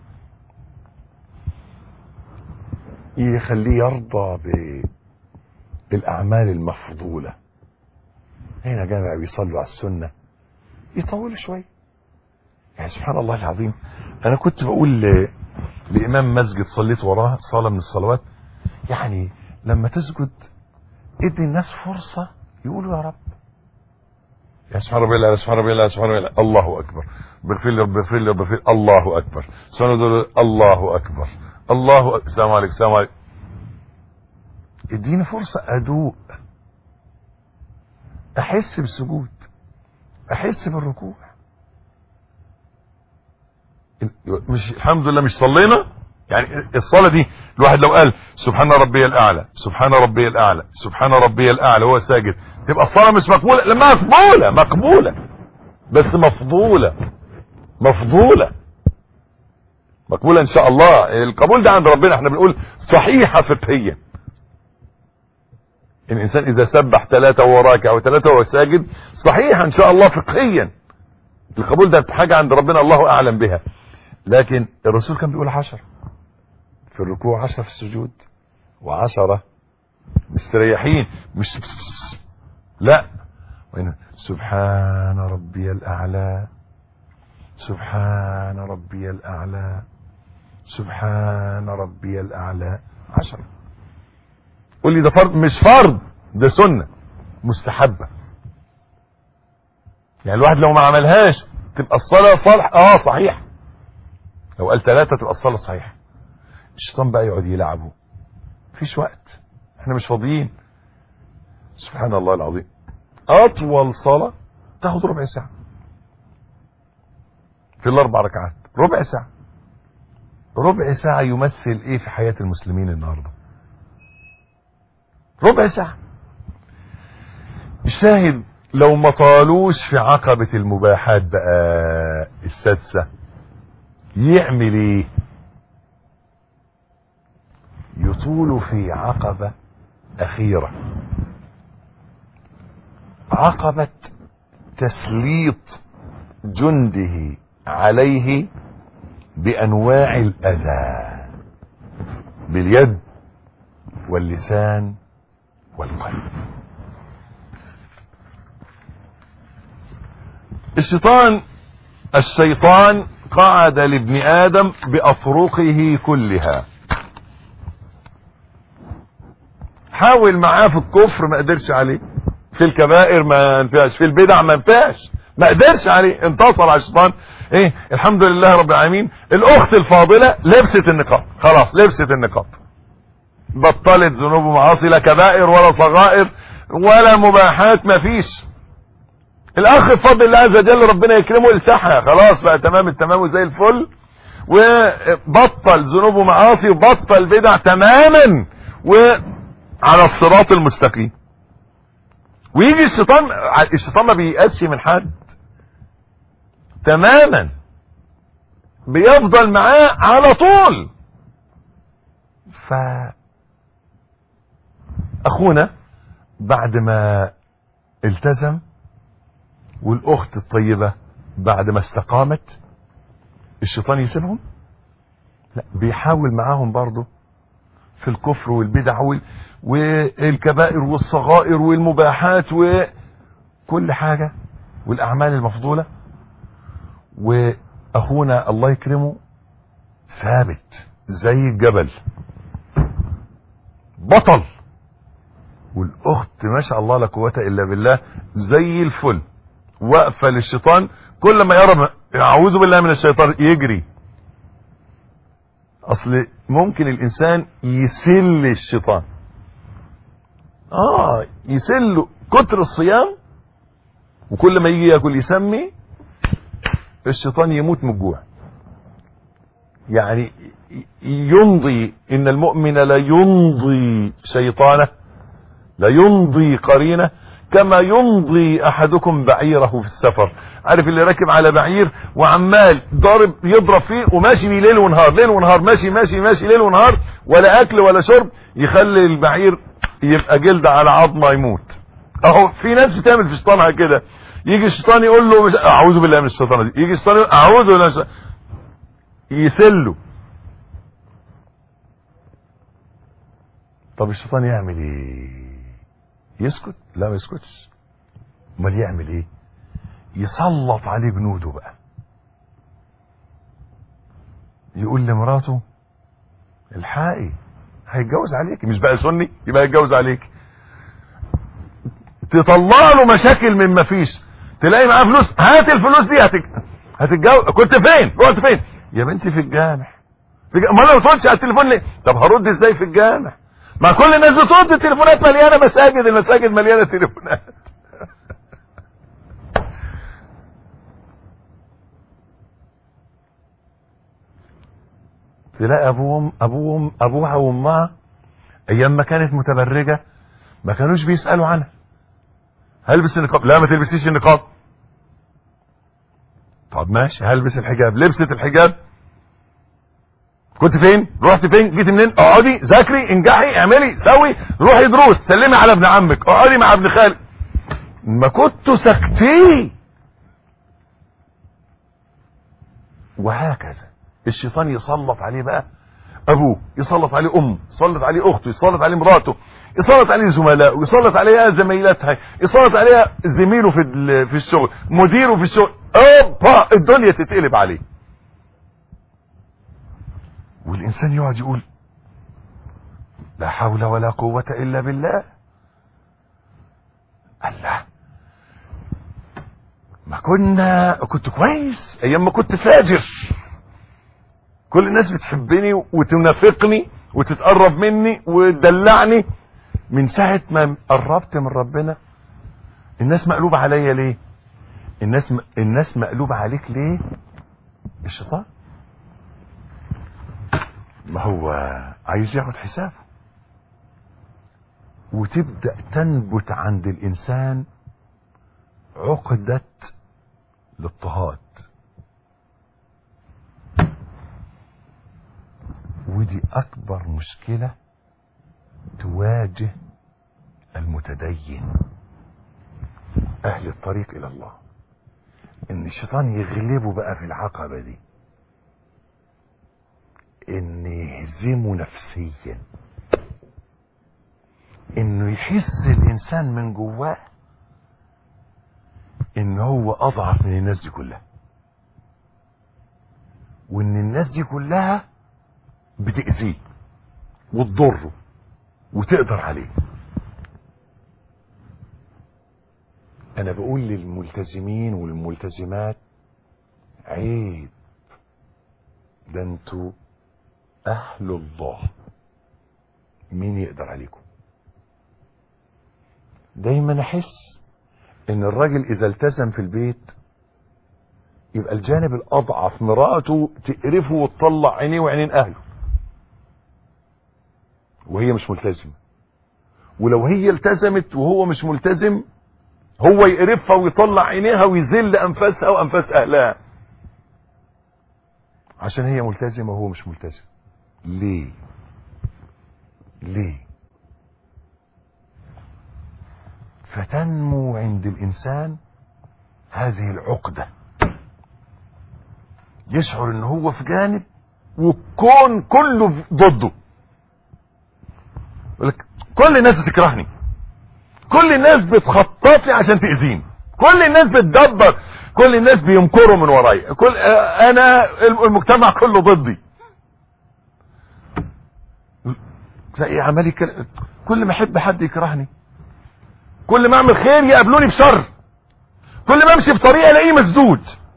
يخليه يرضى بالاعمال المفضوله هنا جامع بيصلوا على السنه يطولوا شويه يعني سبحان الله العظيم انا كنت بقول ل... لامام مسجد صليت وراه صلاه من الصلوات يعني لما تسجد ادي الناس فرصه يقولوا يا رب يا سبحان ربي الله يا سبحان ربي الله يا سبحان ربي الله الله اكبر بغفر لي رب اغفر لي رب اغفر لي الله اكبر سبحان الله الله اكبر الله أكبر. السلام عليكم السلام عليكم اديني فرصه ادوق احس بالسجود احس بالركوع مش الحمد لله مش صلينا يعني الصلاه دي الواحد لو قال سبحان ربي الاعلى سبحان ربي الاعلى سبحان ربي الاعلى وهو ساجد تبقى الصلاه مش مقبوله لا مقبوله مقبوله بس مفضوله مفضوله مقبوله ان شاء الله القبول ده عند ربنا احنا بنقول صحيحه فقهيا الانسان اذا سبح ثلاثه وهو راكع وثلاثه وهو ساجد صحيح ان شاء الله فقهيا القبول ده حاجه عند ربنا الله اعلم بها لكن الرسول كان بيقول عشرة في الركوع عشرة في السجود وعشرة مستريحين مش بس بس بس. لا وإن سبحان ربي الأعلى سبحان ربي الأعلى سبحان ربي الأعلى عشرة قول لي ده فرض مش فرض ده سنة مستحبة يعني الواحد لو ما عملهاش تبقى الصلاة صالح اه صحيح لو قال ثلاثة تبقى الصلاة صحيحة الشيطان بقى يقعد يلعبه مفيش وقت احنا مش فاضيين سبحان الله العظيم اطول صلاة تاخد ربع ساعة في الاربع ركعات ربع ساعة ربع ساعة يمثل ايه في حياة المسلمين النهاردة ربع ساعة الشاهد لو ما طالوش في عقبة المباحات بقى السادسة يعمل ايه يطول في عقبة اخيرة عقبة تسليط جنده عليه بانواع الاذى باليد واللسان والقلب الشيطان الشيطان قعد لابن ادم باطرقه كلها حاول معاه في الكفر ما قدرش عليه في الكبائر ما نفعش في البدع ما نفعش ما قدرش عليه انتصر على الشيطان ايه الحمد لله رب العالمين الاخت الفاضله لبست النقاب خلاص لبست النقاب بطلت ذنوب ومعاصي لا كبائر ولا صغائر ولا مباحات ما فيش الاخ بفضل الله عز وجل ربنا يكرمه التحى خلاص بقى تمام التمام وزي الفل وبطل ذنوب ومعاصي وبطل بدع تماما وعلى الصراط المستقيم ويجي الشيطان الشيطان ما بييأسش من حد تماما بيفضل معاه على طول ف اخونا بعد ما التزم والاخت الطيبة بعد ما استقامت الشيطان يسيبهم لا بيحاول معاهم برضه في الكفر والبدع وال... والكبائر والصغائر والمباحات وكل حاجة والاعمال المفضولة واخونا الله يكرمه ثابت زي الجبل بطل والاخت ما شاء الله لا قوه الا بالله زي الفل واقفه للشيطان كل ما يرى اعوذ بالله من الشيطان يجري اصل ممكن الانسان يسل الشيطان اه يسل كتر الصيام وكل ما يجي ياكل يسمي الشيطان يموت من الجوع يعني يمضي ان المؤمن لا يمضي شيطانه لا يمضي قرينه كما يمضي احدكم بعيره في السفر عارف اللي راكب على بعير وعمال ضارب يضرب فيه وماشي بيه ليل ونهار ليل ونهار ماشي ماشي ماشي ليل ونهار ولا اكل ولا شرب يخلي البعير يبقى جلد على عظمه يموت اهو في ناس بتعمل في شيطانها كده يجي الشيطان يقول له مش اعوذ بالله من الشيطان دي يجي الشيطان يقول اعوذ بالله من الشيطان يسله طب الشيطان يعمل ايه يسكت لا ما يسكتش امال يعمل ايه يسلط عليه جنوده بقى يقول لمراته الحقي هيتجوز عليك مش بقى سني يبقى هيتجوز عليك تطلع له مشاكل من ما فيش تلاقي معاه فلوس هات الفلوس دي هتج... هتتجوز كنت فين رحت فين يا بنتي في الجامع في الج... ما انا ما بتردش على التليفون ليه طب هرد ازاي في الجامع ما كل الناس بترد التليفونات مليانه مساجد المساجد مليانه تليفونات تلاقي ابوهم ابوهم ابوها وامها ايام ما كانت متبرجه ما كانوش بيسالوا عنها هلبس النقاب لا ما تلبسيش النقاب طب ماشي هلبس الحجاب لبست الحجاب كنت فين رحت فين جيت منين اقعدي ذاكري انجحي اعملي سوي روحي دروس سلمي على ابن عمك اقعدي مع ابن خالك ما كنتوا ساكتين وهكذا الشيطان يسلط عليه بقى ابوه يسلط عليه امه يسلط عليه اخته يسلط عليه مراته يسلط عليه زملائه يسلط عليها زميلاتها يسلط عليها زميله في ال- في الشغل مديره في الشغل اوبا الدنيا تتقلب عليه والانسان يقعد يقول لا حول ولا قوة الا بالله الله ما كنا كنت كويس ايام ما كنت فاجر كل الناس بتحبني وتنافقني وتتقرب مني وتدلعني من ساعة ما قربت من ربنا الناس مقلوبة عليا ليه الناس م... الناس مقلوبة عليك ليه الشيطان ما هو عايز ياخد حسابه وتبدأ تنبت عند الإنسان عقدة الاضطهاد ودي أكبر مشكلة تواجه المتدين أهل الطريق إلى الله إن الشيطان يغلبه بقى في العقبة دي إن يهزمه نفسيا إنه يحس الإنسان من جواه إن هو أضعف من الناس دي كلها وإن الناس دي كلها بتأذيه وتضره وتقدر عليه انا بقول للملتزمين والملتزمات عيب ده انتوا اهل الله مين يقدر عليكم دايما احس ان الراجل اذا التزم في البيت يبقى الجانب الاضعف مراته تقرفه وتطلع عينيه وعينين اهله وهي مش ملتزمه ولو هي التزمت وهو مش ملتزم هو يقرفها ويطلع عينيها ويذل انفاسها وانفاس اهلها عشان هي ملتزمه وهو مش ملتزم ليه ليه فتنمو عند الانسان هذه العقده يشعر ان هو في جانب والكون كله ضده يقول لك كل الناس بتكرهني كل الناس بتخطط لي عشان تأذيني كل الناس بتدبر كل الناس بيمكروا من ورايا كل آه، انا المجتمع كله ضدي تلاقي عمال يتكلم كل ما احب حد يكرهني كل ما اعمل خير يقابلوني بشر كل ما امشي بطريقه الاقيه مسدود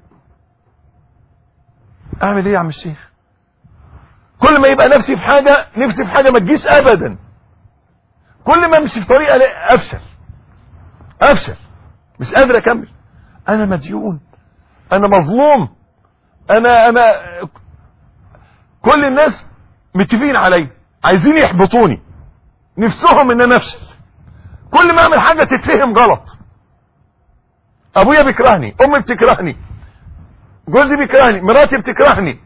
اعمل ايه يا عم الشيخ كل ما يبقى نفسي في حاجه نفسي في حاجه ما تجيش ابدا كل ما امشي في طريقه الاقي افشل افشل مش قادر اكمل انا مديون انا مظلوم انا انا كل الناس متفقين علي عايزين يحبطوني نفسهم ان انا افشل كل ما اعمل حاجه تتفهم غلط ابويا بيكرهني امي بتكرهني جوزي بيكرهني مراتي بتكرهني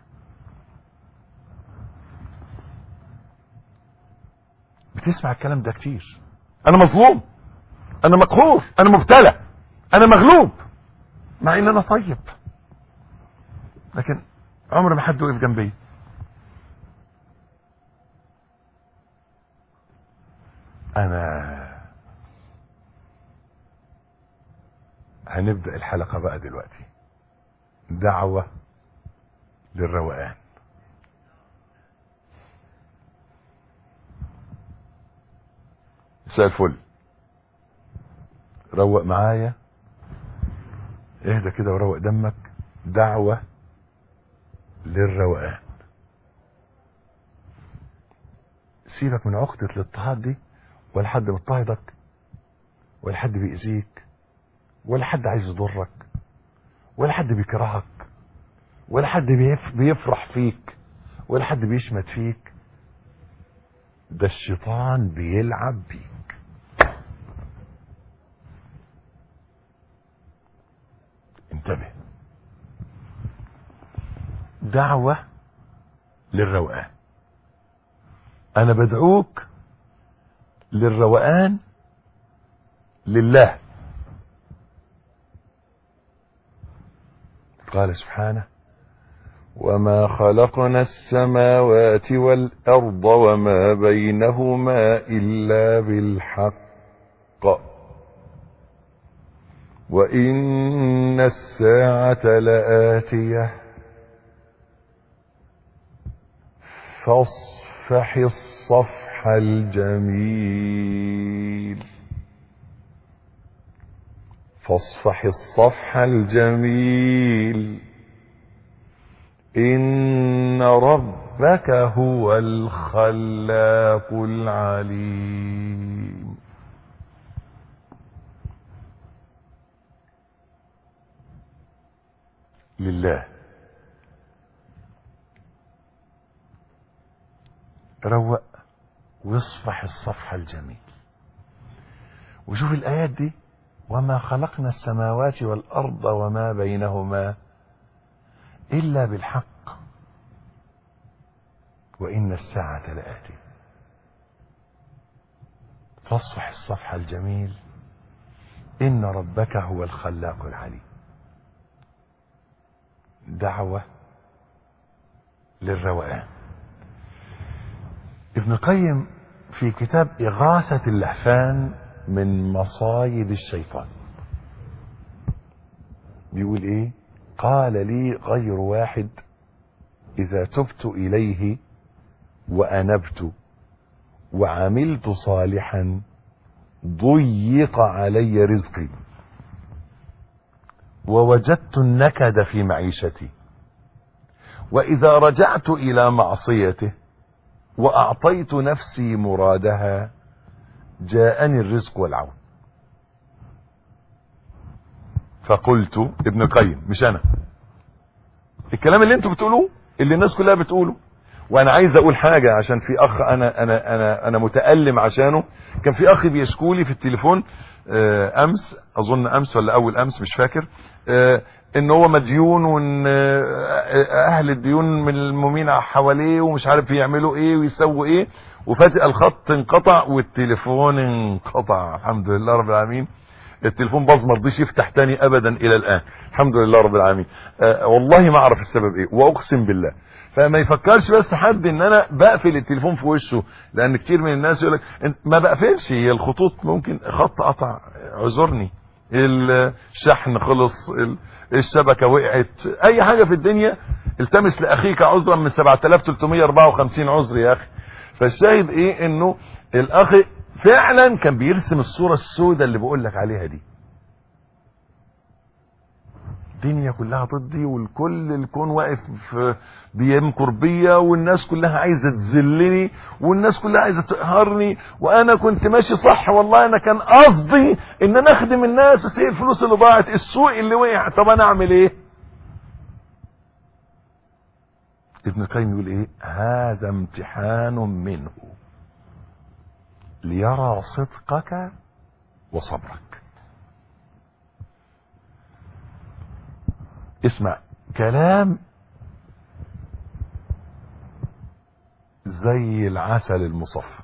بتسمع الكلام ده كتير انا مظلوم انا مقهور انا مبتلى انا مغلوب مع ان انا طيب لكن عمر ما حد وقف جنبي انا هنبدأ الحلقة بقى دلوقتي دعوة للروقان مساء الفل روق معايا اهدى كده وروق دمك دعوة للروقان سيبك من عقدة الاضطهاد دي ولا حد مضطهدك ولا حد بيأذيك ولا حد عايز يضرك ولا حد بيكرهك ولا حد بيف بيفرح فيك ولا حد بيشمت فيك ده الشيطان بيلعب بيك انتبه دعوة للروقان انا بدعوك للروقان لله قال سبحانه وما خلقنا السماوات والأرض وما بينهما إلا بالحق وإن الساعة لآتية فاصفح الصفح الجميل فاصفح الصفح الجميل إن ربك هو الخلاق العليم لله روق واصفح الصفح الجميل وشوف الآيات دي وما خلقنا السماوات والأرض وما بينهما إلا بالحق وإن الساعة لآتية فاصفح الصفح الجميل إن ربك هو الخلاق العليم دعوة للروقان ابن القيم في كتاب إغاثة اللهفان من مصايد الشيطان بيقول ايه قال لي غير واحد اذا تبت اليه وانبت وعملت صالحا ضيق علي رزقي ووجدت النكد في معيشتي واذا رجعت الى معصيته واعطيت نفسي مرادها جاءني الرزق والعون فقلت ابن القيم مش انا الكلام اللي انتوا بتقولوه اللي الناس كلها بتقوله وانا عايز اقول حاجه عشان في اخ انا انا انا انا متالم عشانه كان في اخ بيشكولي في التليفون امس اظن امس ولا اول امس مش فاكر ان هو مديون وان اهل الديون من المؤمنين حواليه ومش عارف يعملوا ايه ويسووا ايه وفجاه الخط انقطع والتليفون انقطع الحمد لله رب العالمين التليفون باظ ما رضيش يفتح تاني ابدا الى الان الحمد لله رب العالمين أه والله ما اعرف السبب ايه واقسم بالله فما يفكرش بس حد ان انا بقفل التليفون في وشه لان كتير من الناس يقول لك ما بقفلش هي الخطوط ممكن خط قطع اعذرني الشحن خلص الشبكه وقعت اي حاجه في الدنيا التمس لاخيك عذرا من 7354 عذر يا اخي فالشاهد ايه انه الاخ فعلا كان بيرسم الصورة السوداء اللي بقول لك عليها دي الدنيا كلها ضدي والكل الكون واقف بيمكر بيا والناس كلها عايزة تذلني والناس كلها عايزة تقهرني وانا كنت ماشي صح والله انا كان قصدي ان انا اخدم الناس بس ايه الفلوس اللي ضاعت السوق اللي وقع طب انا اعمل ايه ابن القيم يقول ايه هذا امتحان منه ليرى صدقك وصبرك اسمع كلام زي العسل المصفى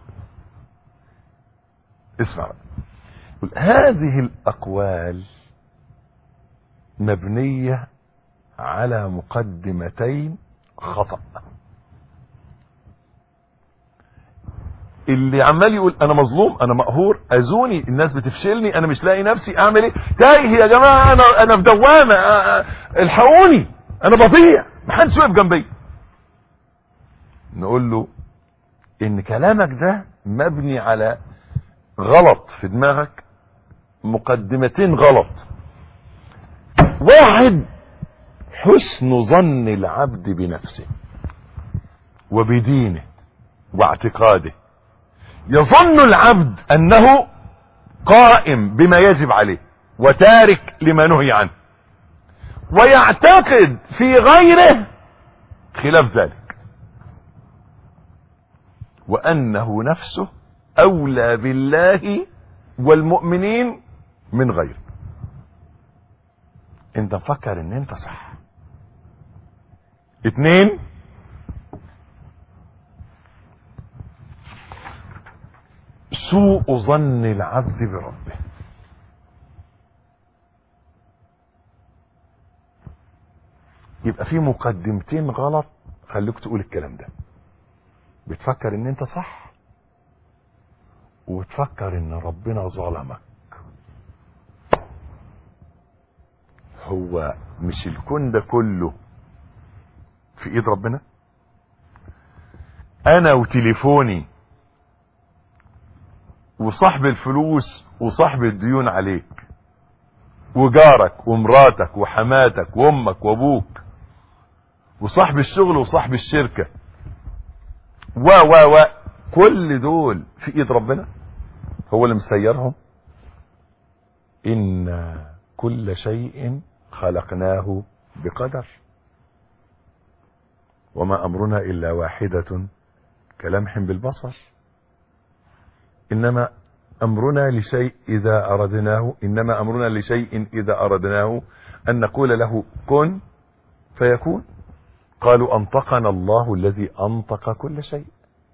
اسمع هذه الاقوال مبنيه على مقدمتين خطأ اللي عمال يقول انا مظلوم انا مقهور اذوني الناس بتفشلني انا مش لاقي نفسي اعمل ايه تايه يا جماعه انا انا في دوامه الحقوني انا بضيع محدش واقف جنبي نقول له ان كلامك ده مبني على غلط في دماغك مقدمتين غلط واحد حسن ظن العبد بنفسه وبدينه واعتقاده يظن العبد انه قائم بما يجب عليه وتارك لما نهي عنه ويعتقد في غيره خلاف ذلك وانه نفسه اولى بالله والمؤمنين من غيره انت مفكر ان انت صح اتنين سوء ظن العبد بربه يبقى في مقدمتين غلط خليك تقول الكلام ده بتفكر ان انت صح وتفكر ان ربنا ظلمك هو مش الكون ده كله في ايد ربنا انا وتليفوني وصاحب الفلوس وصاحب الديون عليك وجارك ومراتك وحماتك وامك وابوك وصاحب الشغل وصاحب الشركة و و و كل دول في ايد ربنا هو اللي مسيرهم ان كل شيء خلقناه بقدر وما امرنا الا واحدة كلمح بالبصر انما امرنا لشيء اذا اردناه انما امرنا لشيء اذا اردناه ان نقول له كن فيكون قالوا انطقنا الله الذي انطق كل شيء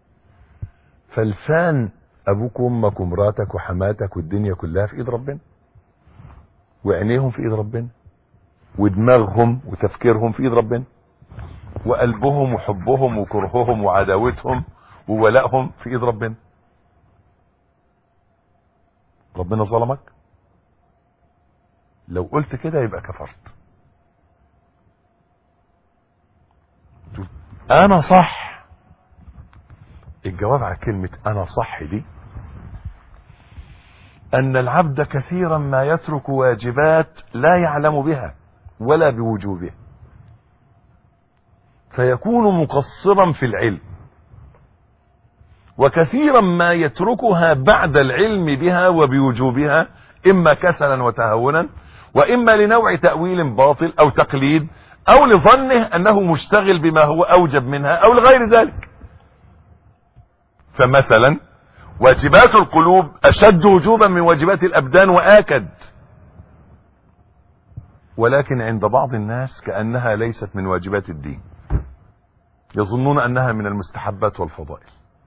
فالفان ابوك وامك ومراتك وحماتك والدنيا كلها في ايد ربنا وعينيهم في ايد ربنا ودماغهم وتفكيرهم في ايد ربنا وقلبهم وحبهم وكرههم وعداوتهم وولائهم في ايد ربنا ربنا ظلمك لو قلت كده يبقى كفرت انا صح الجواب على كلمة انا صح دي ان العبد كثيرا ما يترك واجبات لا يعلم بها ولا بوجوبها فيكون مقصرا في العلم وكثيرا ما يتركها بعد العلم بها وبوجوبها اما كسلا وتهونا واما لنوع تأويل باطل او تقليد او لظنه انه مشتغل بما هو اوجب منها او لغير ذلك فمثلا واجبات القلوب اشد وجوبا من واجبات الابدان واكد ولكن عند بعض الناس كأنها ليست من واجبات الدين يظنون انها من المستحبات والفضائل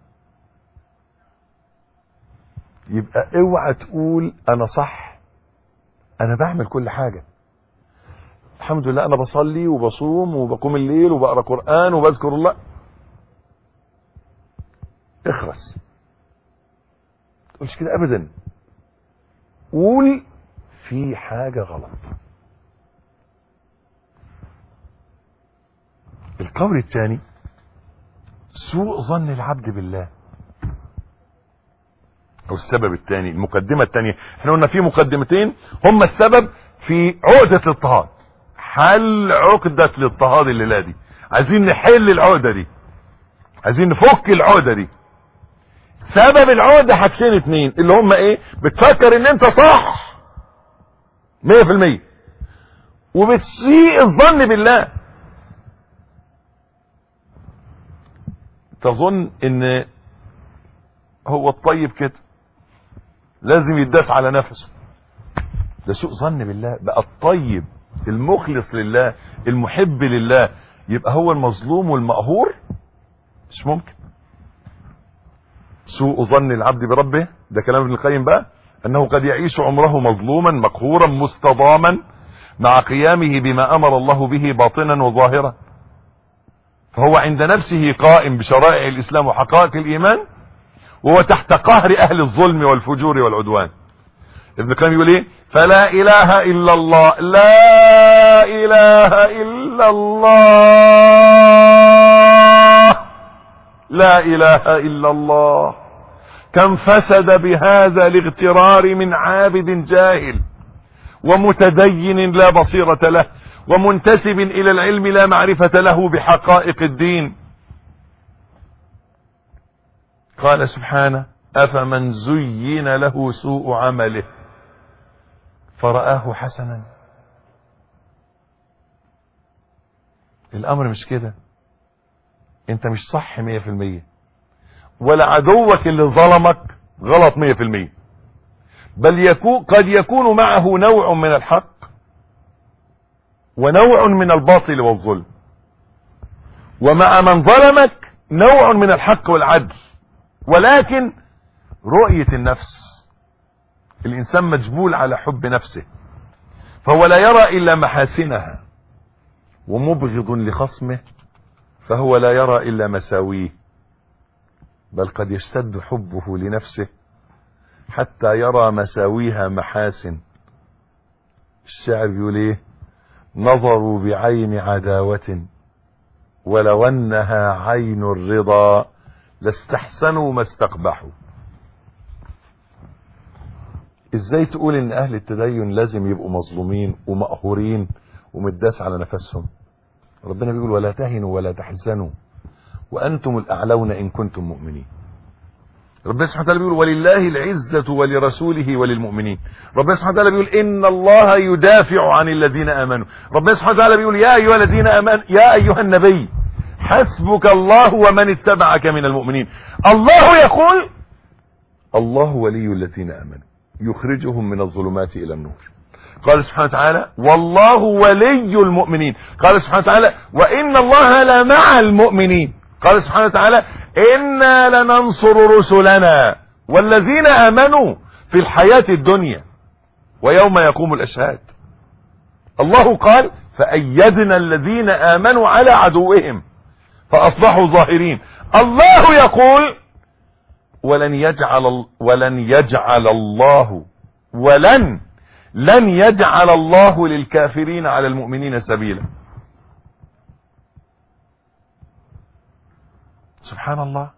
يبقى اوعى تقول انا صح انا بعمل كل حاجة الحمد لله انا بصلي وبصوم وبقوم الليل وبقرا قرآن وبذكر الله اخرس تقولش كده ابدا قول في حاجة غلط القول الثاني سوء ظن العبد بالله او السبب الثاني المقدمة الثانية احنا قلنا في مقدمتين هم السبب في عقدة الاضطهاد حل عقدة الاضطهاد الليلة دي عايزين نحل العقدة دي عايزين نفك العقدة دي سبب العقدة حاجتين اتنين اللي هم ايه بتفكر ان انت صح مية في المية وبتسيء الظن بالله تظن ان هو الطيب كده لازم يداس على نفسه ده سوء ظن بالله بقى الطيب المخلص لله المحب لله يبقى هو المظلوم والمقهور مش ممكن سوء ظن العبد بربه ده كلام ابن القيم بقى انه قد يعيش عمره مظلوما مقهورا مستضاما مع قيامه بما امر الله به باطنا وظاهرا فهو عند نفسه قائم بشرائع الاسلام وحقائق الايمان وهو تحت قهر اهل الظلم والفجور والعدوان ابن القيم يقول ايه فلا اله الا الله لا اله الا الله لا اله الا الله كم فسد بهذا الاغترار من عابد جاهل ومتدين لا بصيرة له ومنتسب الى العلم لا معرفة له بحقائق الدين قال سبحانه افمن زين له سوء عمله فرآه حسنا الامر مش كده انت مش صح مية في المية ولا عدوك اللي ظلمك غلط مية في المية بل يكون قد يكون معه نوع من الحق ونوع من الباطل والظلم ومع من ظلمك نوع من الحق والعدل ولكن رؤية النفس الإنسان مجبول على حب نفسه فهو لا يرى إلا محاسنها ومبغض لخصمه فهو لا يرى إلا مساويه بل قد يشتد حبه لنفسه حتى يرى مساويها محاسن الشاعر بيقول ايه نظروا بعين عداوة ولو انها عين الرضا لاستحسنوا ما استقبحوا ازاي تقول ان اهل التدين لازم يبقوا مظلومين ومقهورين ومتداس على نفسهم ربنا بيقول ولا تهنوا ولا تحزنوا وانتم الاعلون ان كنتم مؤمنين ربنا سبحانه وتعالى بيقول ولله العزة ولرسوله وللمؤمنين ربنا سبحانه وتعالى بيقول إن الله يدافع عن الذين آمنوا ربنا سبحانه وتعالى بيقول يا أيها الذين آمنوا يا أيها النبي حسبك الله ومن اتبعك من المؤمنين الله يقول الله ولي الذين آمنوا يخرجهم من الظلمات إلى النور قال سبحانه وتعالى والله ولي المؤمنين قال سبحانه وتعالى وإن الله لمع المؤمنين قال سبحانه وتعالى إنا لننصر رسلنا والذين آمنوا في الحياة الدنيا ويوم يقوم الأشهاد الله قال فأيدنا الذين آمنوا على عدوهم فأصبحوا ظاهرين الله يقول ولن يجعل ولن يجعل الله ولن لن يجعل الله للكافرين على المؤمنين سبيلا سبحان الله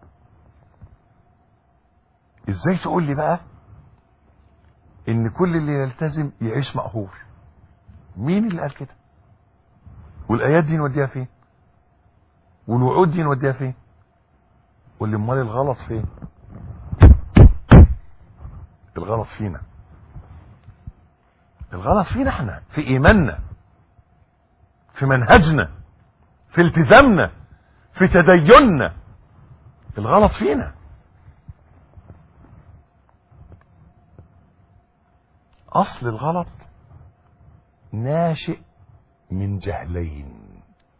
ازاي تقول لي بقى ان كل اللي يلتزم يعيش مقهور مين اللي قال كده والايات دي نوديها فين والوعود دي نوديها فين واللي امال الغلط فين الغلط فينا الغلط فينا احنا في ايماننا في منهجنا في التزامنا في تديننا الغلط فينا اصل الغلط ناشئ من جهلين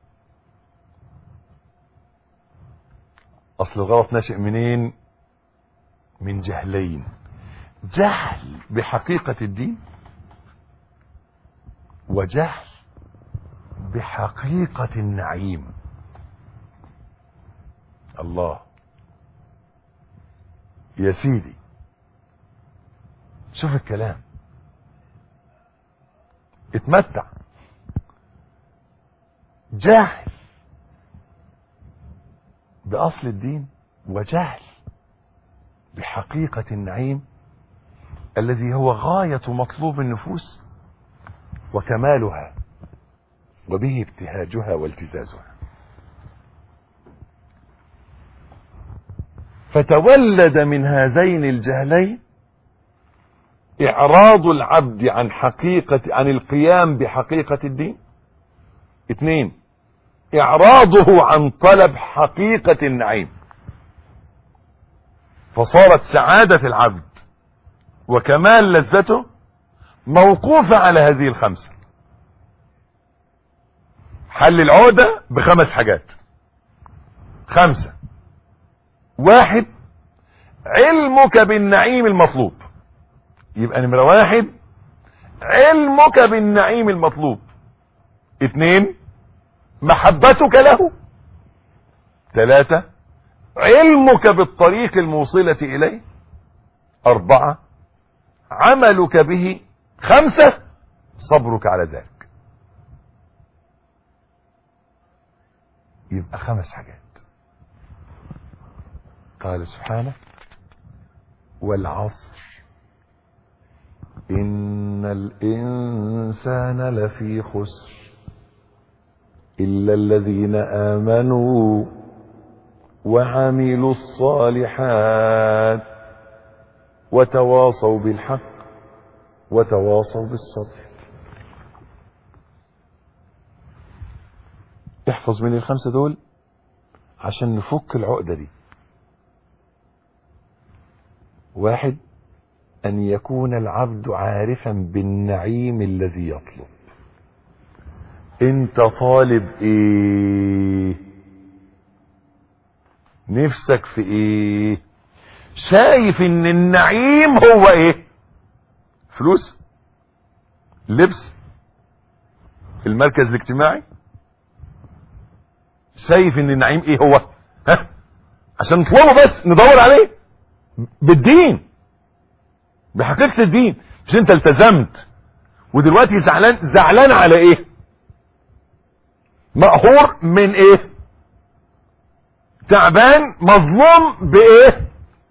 اصل الغلط ناشئ منين من جهلين جهل بحقيقة الدين وجهل بحقيقة النعيم الله يا سيدي شوف الكلام اتمتع جاهل بأصل الدين وجهل بحقيقة النعيم الذي هو غاية مطلوب النفوس وكمالها وبه ابتهاجها والتزازها فتولد من هذين الجهلين إعراض العبد عن حقيقة عن القيام بحقيقة الدين اثنين إعراضه عن طلب حقيقة النعيم فصارت سعادة العبد وكمال لذته موقوفة على هذه الخمسة حل العودة بخمس حاجات خمسة واحد علمك بالنعيم المطلوب يبقى نمرة واحد علمك بالنعيم المطلوب اثنين محبتك له ثلاثة علمك بالطريق الموصلة إليه أربعة عملك به خمسة صبرك على ذلك يبقى خمس حاجات قال سبحانه والعصر إن الإنسان لفي خسر إلا الذين آمنوا وعملوا الصالحات وتواصوا بالحق وتواصوا بالصبر احفظ من الخمسة دول عشان نفك العقدة دي واحد أن يكون العبد عارفا بالنعيم الذي يطلب انت طالب ايه نفسك في ايه شايف ان النعيم هو ايه فلوس لبس المركز الاجتماعي شايف ان النعيم ايه هو ها عشان نطلبه بس ندور عليه بالدين بحقيقة الدين مش انت التزمت ودلوقتي زعلان زعلان على ايه مقهور من ايه تعبان مظلوم بايه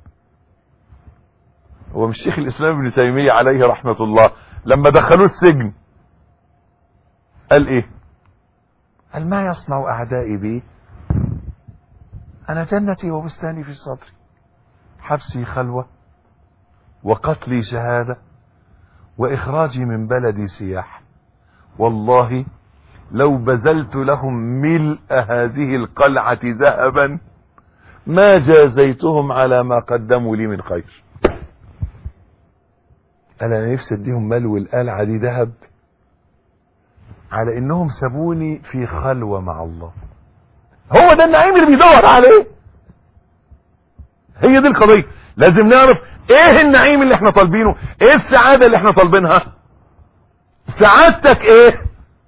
هو مش شيخ الاسلام ابن تيمية عليه رحمة الله لما دخلوه السجن قال ايه قال ما يصنع اعدائي بي انا جنتي وبستاني في صدري حبسي خلوة وقتلي شهادة واخراجي من بلدي سياح والله لو بذلت لهم ملء هذه القلعة ذهبا ما جازيتهم على ما قدموا لي من خير انا نفسي اديهم ملو القلعة دي ذهب على انهم سابوني في خلوة مع الله هو ده النعيم اللي بيدور عليه هي دي القضية لازم نعرف ايه النعيم اللي احنا طالبينه ايه السعادة اللي احنا طالبينها سعادتك ايه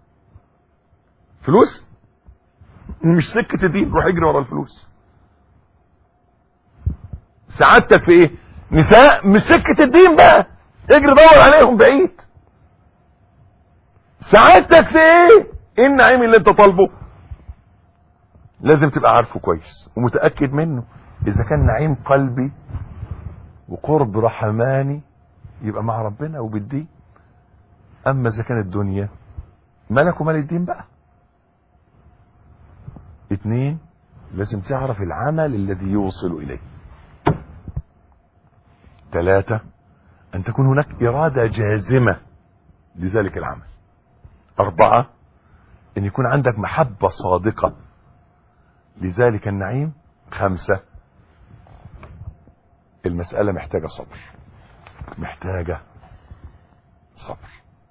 فلوس مش سكة الدين روح اجري ورا الفلوس سعادتك في ايه نساء مش سكة الدين بقى اجري دور عليهم بعيد سعادتك في ايه ايه النعيم اللي انت طالبه لازم تبقى عارفه كويس ومتأكد منه اذا كان نعيم قلبي وقرب رحماني يبقى مع ربنا وبالدين اما اذا كانت الدنيا ملك ومال الدين بقى اتنين لازم تعرف العمل الذي يوصل اليه ثلاثة ان تكون هناك ارادة جازمة لذلك العمل اربعة ان يكون عندك محبة صادقة لذلك النعيم خمسة المسألة محتاجة صبر محتاجة صبر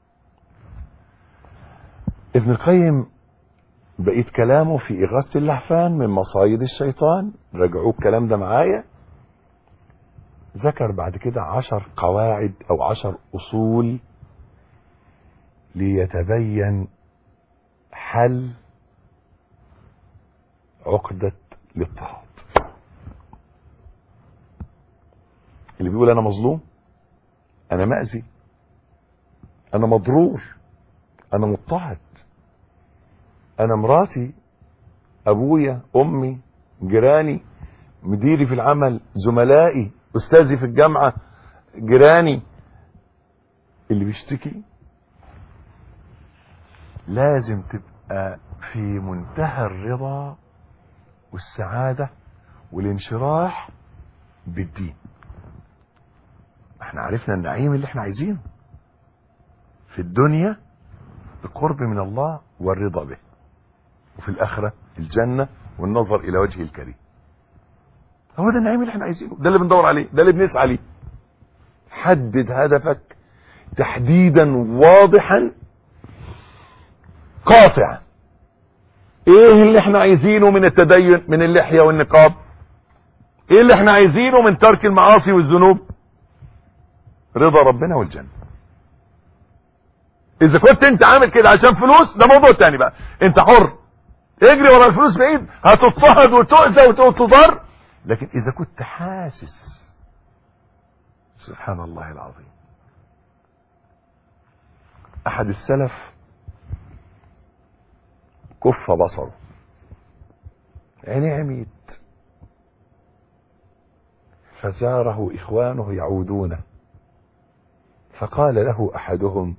ابن القيم بقيت كلامه في إغاثة اللهفان من مصايد الشيطان رجعوا الكلام ده معايا ذكر بعد كده عشر قواعد أو عشر أصول ليتبين حل عقدة الاضطهاد اللي بيقول انا مظلوم انا مأذي انا مضرور انا مضطهد انا مراتي ابويا امي جيراني مديري في العمل زملائي استاذي في الجامعة جيراني اللي بيشتكي لازم تبقى في منتهى الرضا والسعادة والانشراح بالدين احنا عرفنا النعيم اللي احنا عايزينه في الدنيا القرب من الله والرضا به وفي الآخرة الجنة والنظر إلى وجهه الكريم هو ده النعيم اللي احنا عايزينه ده اللي بندور عليه ده اللي بنسعى ليه حدد هدفك تحديدا واضحا قاطعا ايه اللي احنا عايزينه من التدين من اللحية والنقاب ايه اللي احنا عايزينه من ترك المعاصي والذنوب رضا ربنا والجنة اذا كنت انت عامل كده عشان فلوس ده موضوع تاني بقى انت حر اجري ورا الفلوس بعيد هتضطهد وتؤذى وتضر لكن اذا كنت حاسس سبحان الله العظيم احد السلف كف بصره عينيه عميت فزاره اخوانه يعودونه فقال له احدهم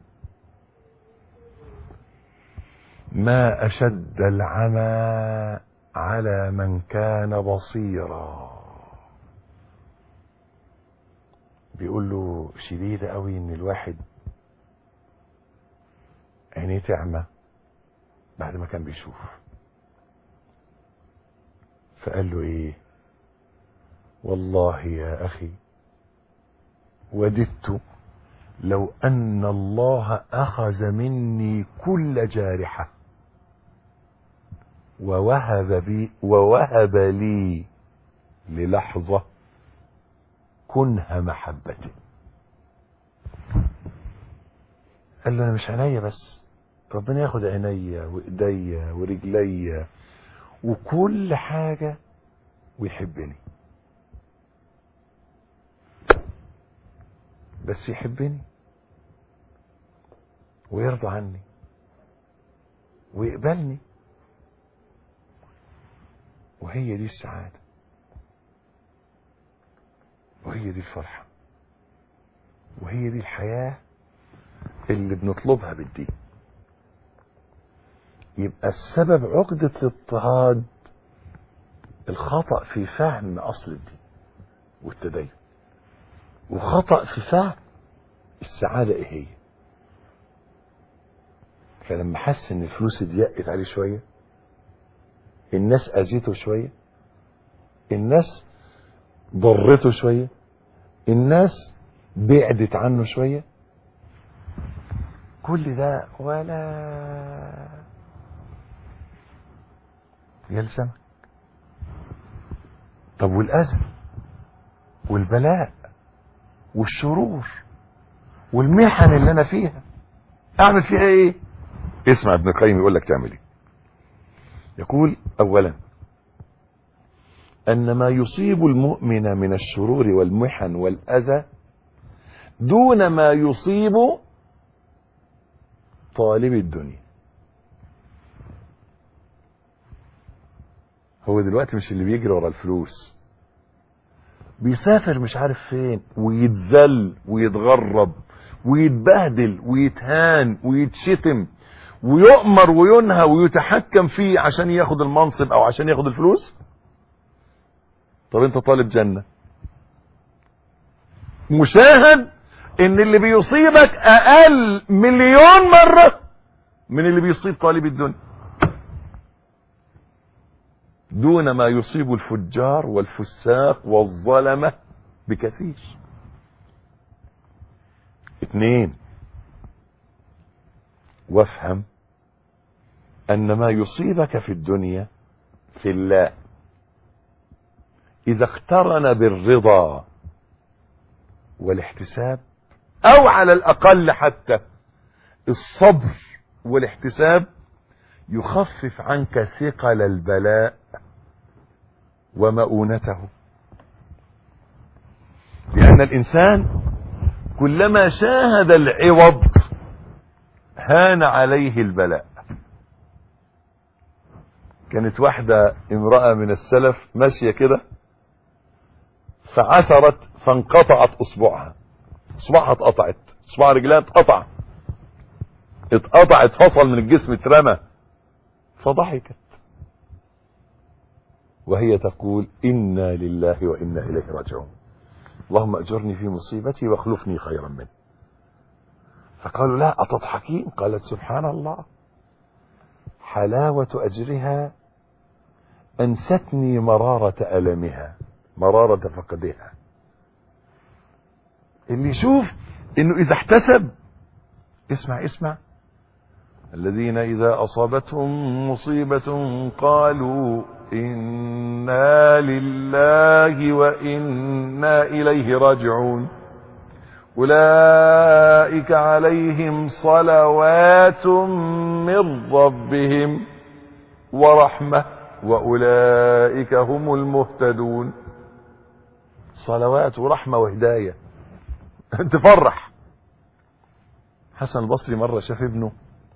ما اشد العمى على من كان بصيرا بيقول له شديدة قوي ان الواحد عينيه تعمى بعد ما كان بيشوف فقال له ايه والله يا اخي وددت لو ان الله اخذ مني كل جارحة ووهب بي ووهب لي للحظة كنه محبته قال له انا مش عينيا بس ربنا ياخد عينيا وايديا ورجليا وكل حاجة ويحبني بس يحبني ويرضى عني ويقبلني وهي دي السعادة وهي دي الفرحة وهي دي الحياة اللي بنطلبها بالدين يبقى السبب عقدة الاضطهاد الخطأ في فهم أصل الدين والتدين وخطأ في فهم السعادة ايه هي فلما حس ان الفلوس اتضيقت عليه شوية الناس اذيته شوية الناس ضرته شوية الناس بعدت عنه شوية كل ده ولا يلزمك طب والأذى والبلاء والشرور والمحن اللي انا فيها اعمل فيها ايه اسمع ابن القيم يقول لك تعمل ايه يقول اولا ان ما يصيب المؤمن من الشرور والمحن والاذى دون ما يصيب طالب الدنيا هو دلوقتي مش اللي بيجري ورا الفلوس بيسافر مش عارف فين ويتذل ويتغرب ويتبهدل ويتهان ويتشتم ويؤمر وينهى ويتحكم فيه عشان ياخد المنصب او عشان ياخد الفلوس طب انت طالب جنة مشاهد ان اللي بيصيبك اقل مليون مرة من اللي بيصيب طالب الدنيا دون ما يصيب الفجار والفساق والظلمة بكثير اثنين وافهم ان ما يصيبك في الدنيا في الله اذا اقترن بالرضا والاحتساب او على الاقل حتى الصبر والاحتساب يخفف عنك ثقل البلاء ومؤونته لأن الإنسان كلما شاهد العوض هان عليه البلاء كانت واحدة امرأة من السلف ماشية كده فعثرت فانقطعت اصبعها اصبعها اتقطعت اصبع رجلها اتقطع اتقطعت فصل من الجسم اترمى فضحكت وهي تقول إنا لله وإنا إليه راجعون اللهم أجرني في مصيبتي واخلفني خيرا منه فقالوا لا أتضحكين قالت سبحان الله حلاوة أجرها أنستني مرارة ألمها مرارة فقدها اللي يشوف انه اذا احتسب اسمع اسمع الذين اذا اصابتهم مصيبة قالوا انا لله وانا اليه راجعون اولئك عليهم صلوات من ربهم ورحمة واولئك هم المهتدون صلوات ورحمة وهداية تفرح حسن البصري مرة شاف ابنه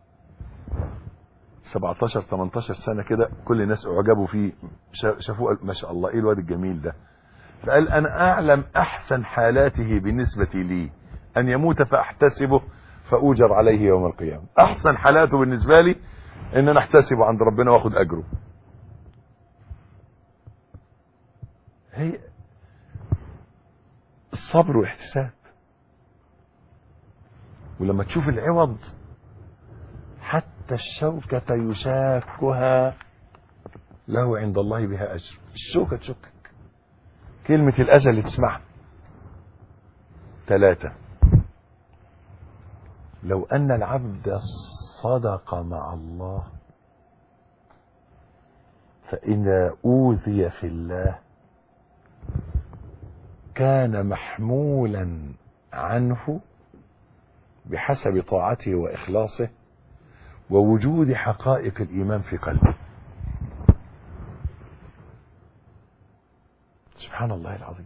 17 18 سنة كده كل الناس اعجبوا فيه شافوه قال ما شاء الله ايه الواد الجميل ده فقال انا اعلم احسن حالاته بالنسبة لي ان يموت فاحتسبه فاوجر عليه يوم القيامة احسن حالاته بالنسبة لي ان انا احتسبه عند ربنا واخد اجره هي الصبر والاحتساب ولما تشوف العوض حتى الشوكة يشاكها له عند الله بها أجر الشوكة تشكك كلمة الأذى اللي تسمعها ثلاثة لو أن العبد صدق مع الله فإذا أوذي في الله كان محمولا عنه بحسب طاعته وإخلاصه ووجود حقائق الإيمان في قلبه سبحان الله العظيم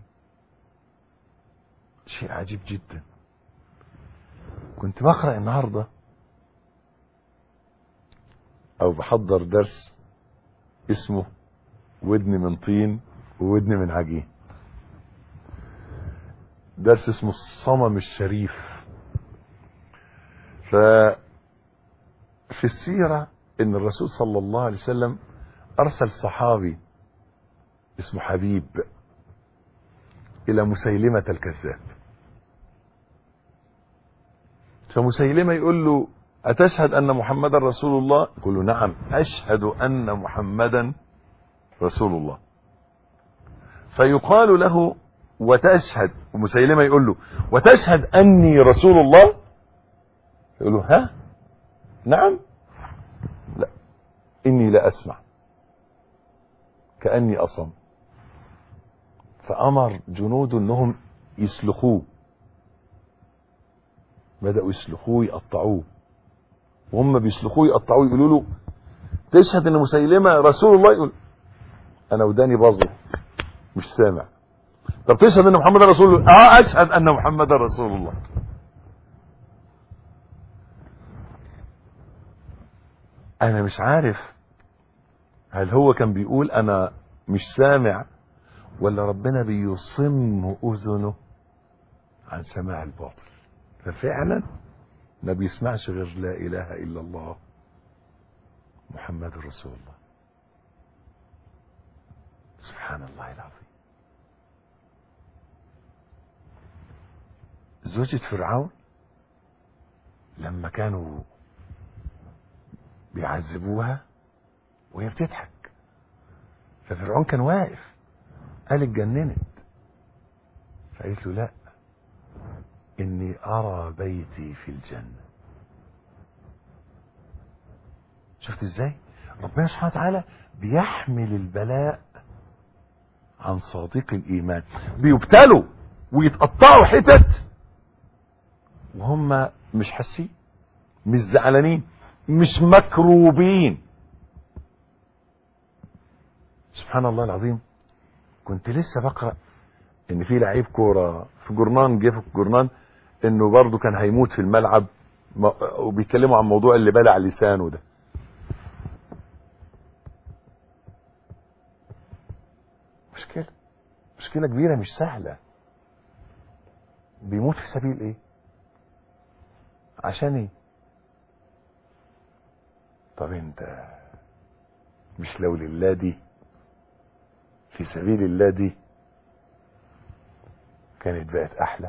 شيء عجيب جدا كنت بقرأ النهاردة أو بحضر درس اسمه ودن من طين وودن من عجين درس اسمه الصمم الشريف ففي السيرة ان الرسول صلى الله عليه وسلم ارسل صحابي اسمه حبيب الى مسيلمة الكذاب فمسيلمة يقول له أتشهد أن محمدا رسول الله يقول له نعم أشهد أن محمدا رسول الله فيقال له وتشهد ومسيلمة يقول له وتشهد أني رسول الله يقول له ها نعم لا إني لا أسمع كأني أصم فأمر جنود أنهم يسلخوه بدأوا يسلخوه يقطعوه وهم بيسلخوه يقطعوه يقولوا له تشهد ان مسيلمه رسول الله يقول انا وداني باظه مش سامع طب تشهد ان محمد رسول الله اه اشهد ان محمد رسول الله انا مش عارف هل هو كان بيقول انا مش سامع ولا ربنا بيصم اذنه عن سماع الباطل ففعلا ما بيسمعش غير لا اله الا الله محمد رسول الله سبحان الله العظيم زوجة فرعون لما كانوا بيعذبوها وهي بتضحك ففرعون كان واقف قال اتجننت فقالت له لا اني ارى بيتي في الجنه شفت ازاي ربنا سبحانه وتعالى بيحمل البلاء عن صادق الايمان بيبتلوا ويتقطعوا حتت وهم مش حاسين مش زعلانين مش مكروبين سبحان الله العظيم كنت لسه بقرا ان في لعيب كوره في جورنان جه في الجورنان انه برضه كان هيموت في الملعب وبيتكلموا عن موضوع اللي بلع لسانه ده مشكلة مشكلة كبيرة مش سهلة بيموت في سبيل ايه عشان ايه طب انت مش لو لله دي في سبيل الله دي كانت بقت احلى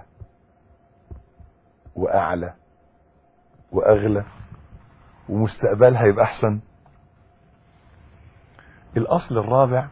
واعلى واغلى ومستقبلها يبقى احسن الاصل الرابع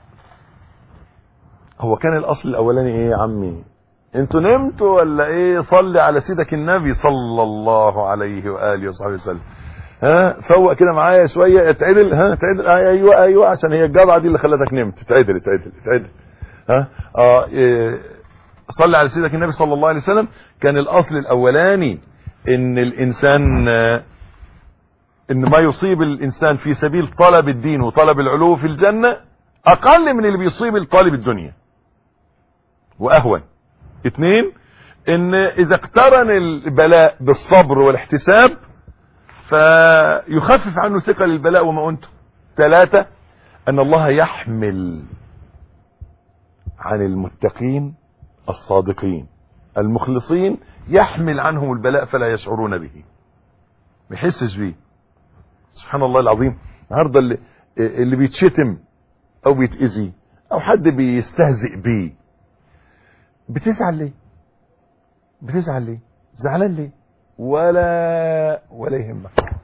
هو كان الاصل الاولاني ايه يا عمي انتوا نمتوا ولا ايه صلي على سيدك النبي صلى الله عليه واله وصحبه وسلم ها فوق كده معايا شويه اتعدل ها اتعدل ايوه ايوه عشان هي الجرعه دي اللي خلتك نمت اتعدل اتعدل اتعدل ها اه إيه صلي على سيدك النبي صلى الله عليه وسلم كان الاصل الاولاني ان الانسان ان ما يصيب الانسان في سبيل طلب الدين وطلب العلو في الجنه اقل من اللي بيصيب الطالب الدنيا واهون اثنين ان اذا اقترن البلاء بالصبر والاحتساب فيخفف عنه ثقل البلاء ومؤنته ثلاثة ان الله يحمل عن المتقين الصادقين المخلصين يحمل عنهم البلاء فلا يشعرون به ما يحسش بيه سبحان الله العظيم النهارده اللي, اللي بيتشتم او بيتأذي او حد بيستهزئ بيه بتزعل ليه بتزعل ليه زعلان ليه ولا ولا يهمك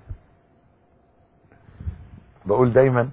بقول دايما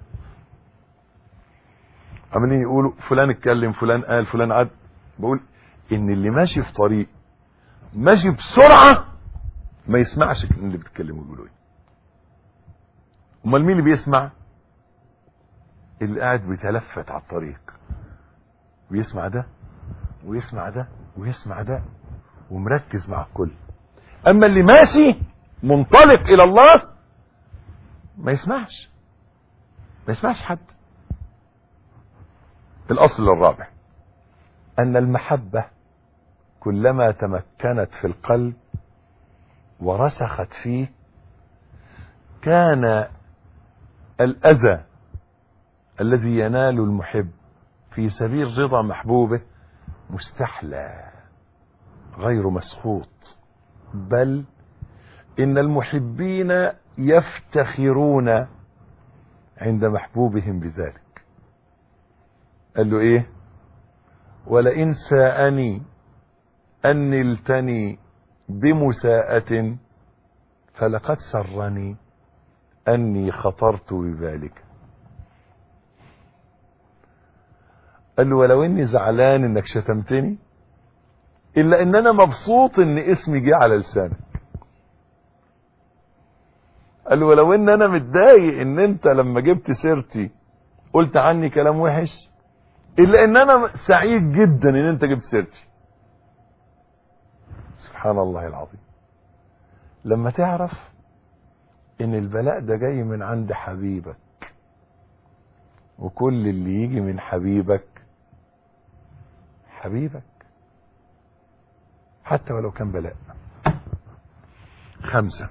عمالين يقولوا فلان اتكلم فلان قال فلان عد بقول ان اللي ماشي في طريق ماشي بسرعه ما يسمعش اللي بتتكلموا بيقولوا ايه امال مين اللي بيسمع اللي قاعد بيتلفت على الطريق بيسمع ده ويسمع ده ويسمع ده ومركز مع الكل اما اللي ماشي منطلق الى الله ما يسمعش ما يسمعش حد الاصل الرابع أن المحبة كلما تمكنت في القلب ورسخت فيه كان الأذى الذي ينال المحب في سبيل رضا محبوبه مستحلى غير مسخوط بل إن المحبين يفتخرون عند محبوبهم بذلك قال له إيه ولئن ساءني أن نلتني بمساءة فلقد سرني أني خطرت بذلك قال له ولو اني زعلان انك شتمتني الا ان انا مبسوط ان اسمي جه على لسانك قال له ولو ان انا متضايق ان انت لما جبت سيرتي قلت عني كلام وحش الا ان انا سعيد جدا ان انت جبت سيرتي سبحان الله العظيم لما تعرف ان البلاء ده جاي من عند حبيبك وكل اللي يجي من حبيبك حبيبك حتى ولو كان بلاء خمسة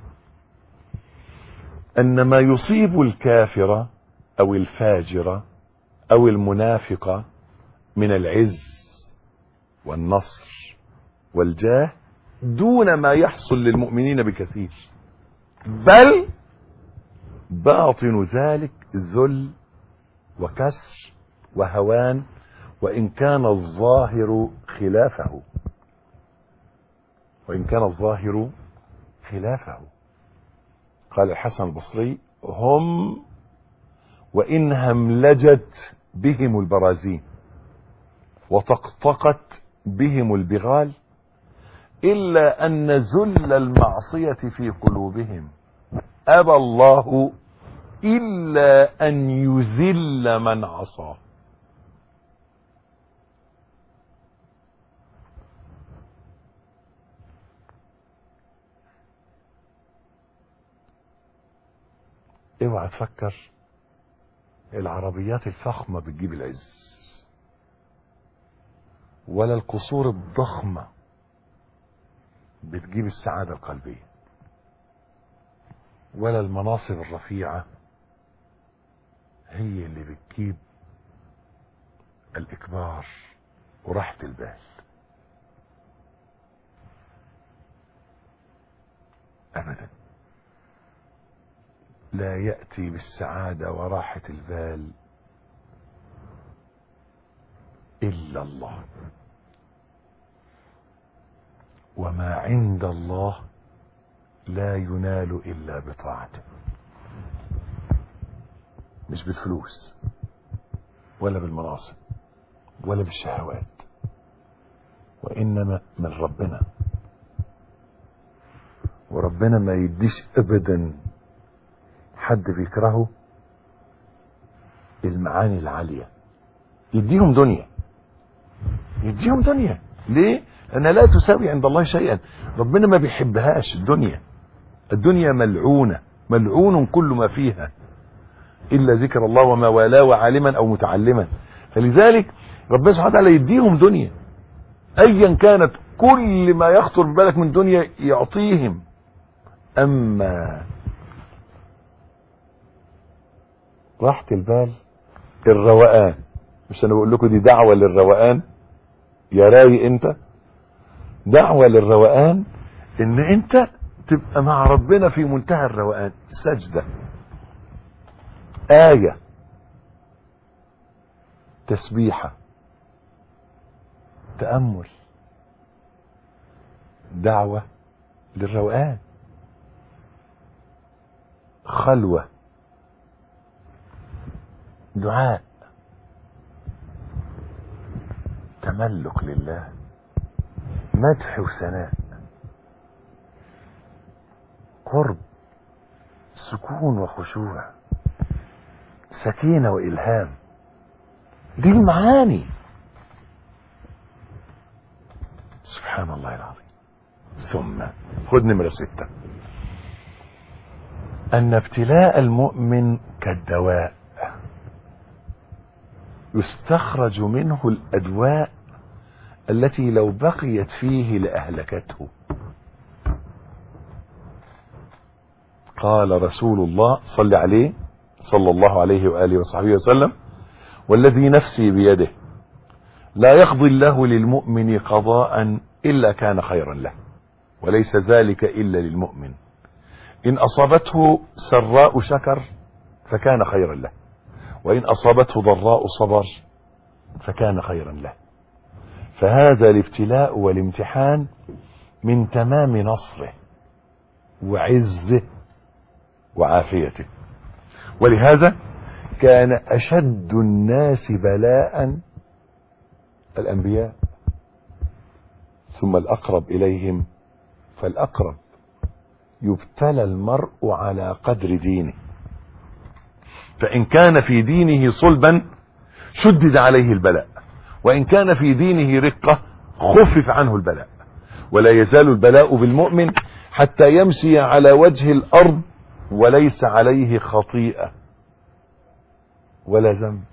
أن ما يصيب الكافر أو الفاجر أو المنافق من العز والنصر والجاه دون ما يحصل للمؤمنين بكثير بل باطن ذلك ذل وكسر وهوان وإن كان الظاهر خلافه وإن كان الظاهر خلافه قال الحسن البصري هم وإن هملجت بهم البرازين وطقطقت بهم البغال إلا أن ذل المعصية في قلوبهم أبى الله إلا أن يذل من عصاه اوعى تفكر العربيات الفخمة بتجيب العز ولا القصور الضخمة بتجيب السعادة القلبية ولا المناصب الرفيعة هي اللي بتجيب الإكبار وراحة البال أبدا لا يأتي بالسعادة وراحة البال إلا الله وما عند الله لا ينال إلا بطاعته مش بالفلوس ولا بالمناصب ولا بالشهوات وإنما من ربنا وربنا ما يديش أبدا حد بيكرهه المعاني العالية يديهم دنيا يديهم دنيا ليه أنها لا تساوي عند الله شيئا ربنا ما بيحبهاش الدنيا الدنيا ملعونة ملعون كل ما فيها إلا ذكر الله وما والاه وعالما أو متعلما فلذلك ربنا سبحانه وتعالى يديهم دنيا أيا كانت كل ما يخطر ببالك من دنيا يعطيهم أما راحة البال الروقان مش أنا بقول لكم دي دعوة للروقان يا رايق أنت دعوة للروقان إن أنت تبقى مع ربنا في منتهى الروقان سجدة آية تسبيحة تأمل دعوة للروقان خلوة دعاء تملك لله مدح وثناء قرب سكون وخشوع سكينة وإلهام دي المعاني سبحان الله العظيم ثم خد نمرة ستة أن ابتلاء المؤمن كالدواء يستخرج منه الأدواء التي لو بقيت فيه لأهلكته قال رسول الله صل عليه صلى الله عليه وآله وصحبه وسلم والذي نفسي بيده لا يقضي الله للمؤمن قضاء إلا كان خيرا له وليس ذلك إلا للمؤمن إن أصابته سراء شكر فكان خيرا له وإن أصابته ضراء صبر فكان خيرا له فهذا الابتلاء والامتحان من تمام نصره وعزه وعافيته ولهذا كان أشد الناس بلاء الأنبياء ثم الأقرب إليهم فالأقرب يبتلى المرء على قدر دينه فإن كان في دينه صلبا شدد عليه البلاء وإن كان في دينه رقة خفف عنه البلاء ولا يزال البلاء بالمؤمن حتى يمشي على وجه الأرض وليس عليه خطيئة ولا ذنب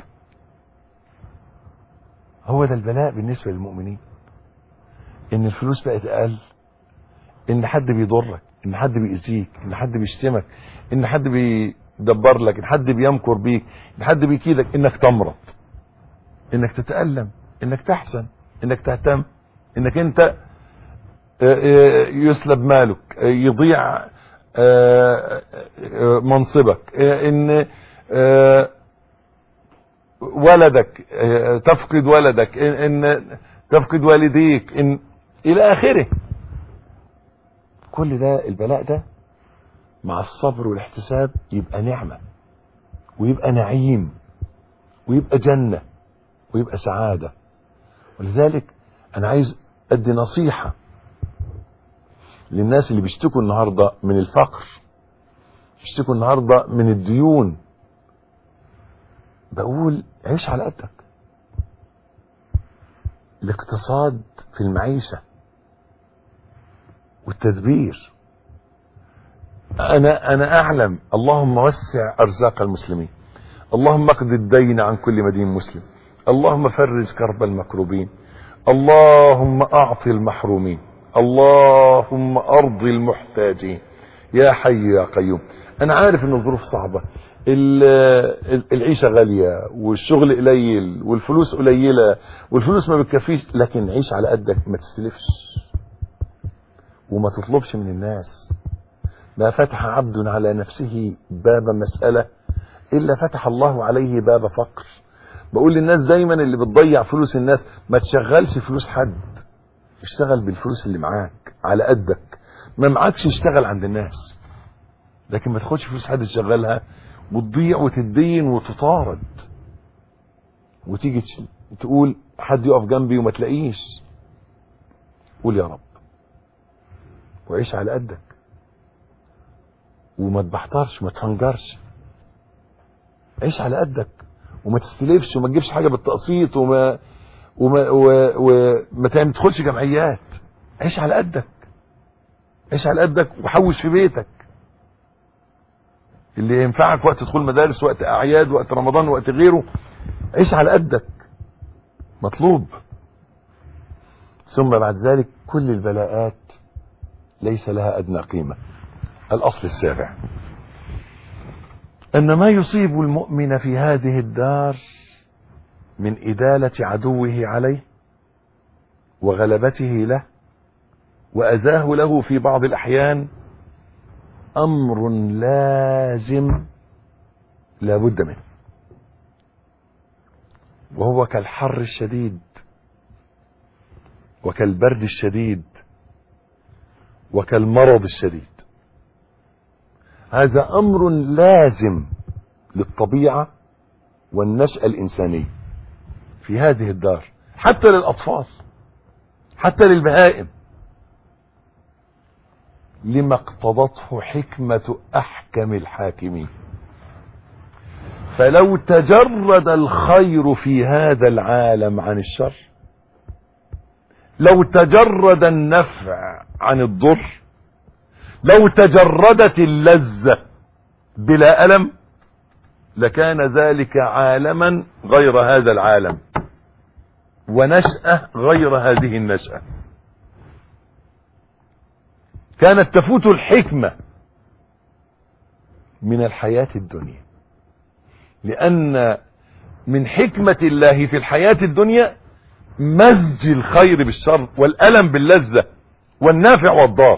هو ده البلاء بالنسبة للمؤمنين ان الفلوس بقت اقل ان حد بيضرك ان حد بيأذيك ان حد بيشتمك ان حد بيدبر لك ان حد بيمكر بيك ان حد بيكيدك انك تمرض انك تتألم انك تحزن انك تهتم انك انت يسلب مالك يضيع منصبك ان ولدك تفقد ولدك ان تفقد والديك ان الى اخره كل ده البلاء ده مع الصبر والاحتساب يبقى نعمة ويبقى نعيم ويبقى جنة ويبقى سعادة ولذلك انا عايز ادي نصيحة للناس اللي بيشتكوا النهاردة من الفقر بيشتكوا النهاردة من الديون بقول عيش على قدك الاقتصاد في المعيشة والتدبير انا انا اعلم اللهم وسع ارزاق المسلمين اللهم اقض الدين عن كل مدين مسلم اللهم فرج كرب المكروبين اللهم اعط المحرومين اللهم ارض المحتاجين يا حي يا قيوم انا عارف ان الظروف صعبة العيشة غالية والشغل قليل والفلوس قليلة والفلوس ما بتكفيش لكن عيش على قدك ما تستلفش وما تطلبش من الناس ما فتح عبد على نفسه باب مسألة إلا فتح الله عليه باب فقر بقول للناس دايما اللي بتضيع فلوس الناس ما تشغلش فلوس حد اشتغل بالفلوس اللي معاك على قدك ما معكش اشتغل عند الناس لكن ما تاخدش فلوس حد تشغلها وتضيع وتدين وتطارد وتيجي تقول حد يقف جنبي وما تلاقيش قول يا رب وعيش على قدك وما تبحترش وما تهنجرش عيش على قدك وما تستلفش وما تجيبش حاجه بالتقسيط وما وما وما تدخلش جمعيات عيش على قدك عيش على قدك وحوش في بيتك اللي ينفعك وقت دخول مدارس وقت اعياد وقت رمضان وقت غيره عيش على قدك مطلوب ثم بعد ذلك كل البلاءات ليس لها ادنى قيمه الاصل السابع ان ما يصيب المؤمن في هذه الدار من اداله عدوه عليه وغلبته له واذاه له في بعض الاحيان امر لازم لا بد منه وهو كالحر الشديد وكالبرد الشديد وكالمرض الشديد هذا امر لازم للطبيعه والنشاه الانسانيه في هذه الدار حتى للاطفال حتى للبهائم لما اقتضته حكمة أحكم الحاكمين فلو تجرد الخير في هذا العالم عن الشر لو تجرد النفع عن الضر لو تجردت اللذة بلا ألم لكان ذلك عالما غير هذا العالم ونشأة غير هذه النشأة كانت تفوت الحكمة من الحياة الدنيا لأن من حكمة الله في الحياة الدنيا مزج الخير بالشر والألم باللذة والنافع والضار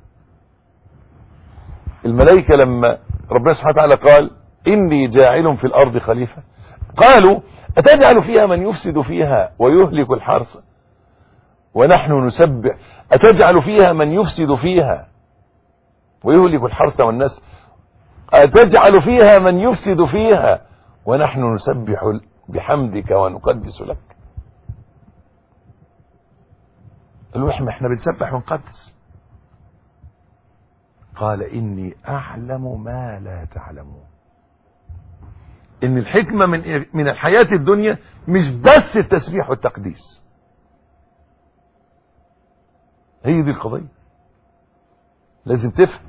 الملائكة لما ربنا سبحانه وتعالى قال إني جاعل في الأرض خليفة قالوا أتجعل فيها من يفسد فيها ويهلك الحرث ونحن نسبح أتجعل فيها من يفسد فيها ويهلك الحرث والناس أتجعل فيها من يفسد فيها ونحن نسبح بحمدك ونقدس لك قالوا احنا احنا بنسبح ونقدس قال إني أعلم ما لا تعلمون إن الحكمة من من الحياة الدنيا مش بس التسبيح والتقديس هي دي القضية لازم تفهم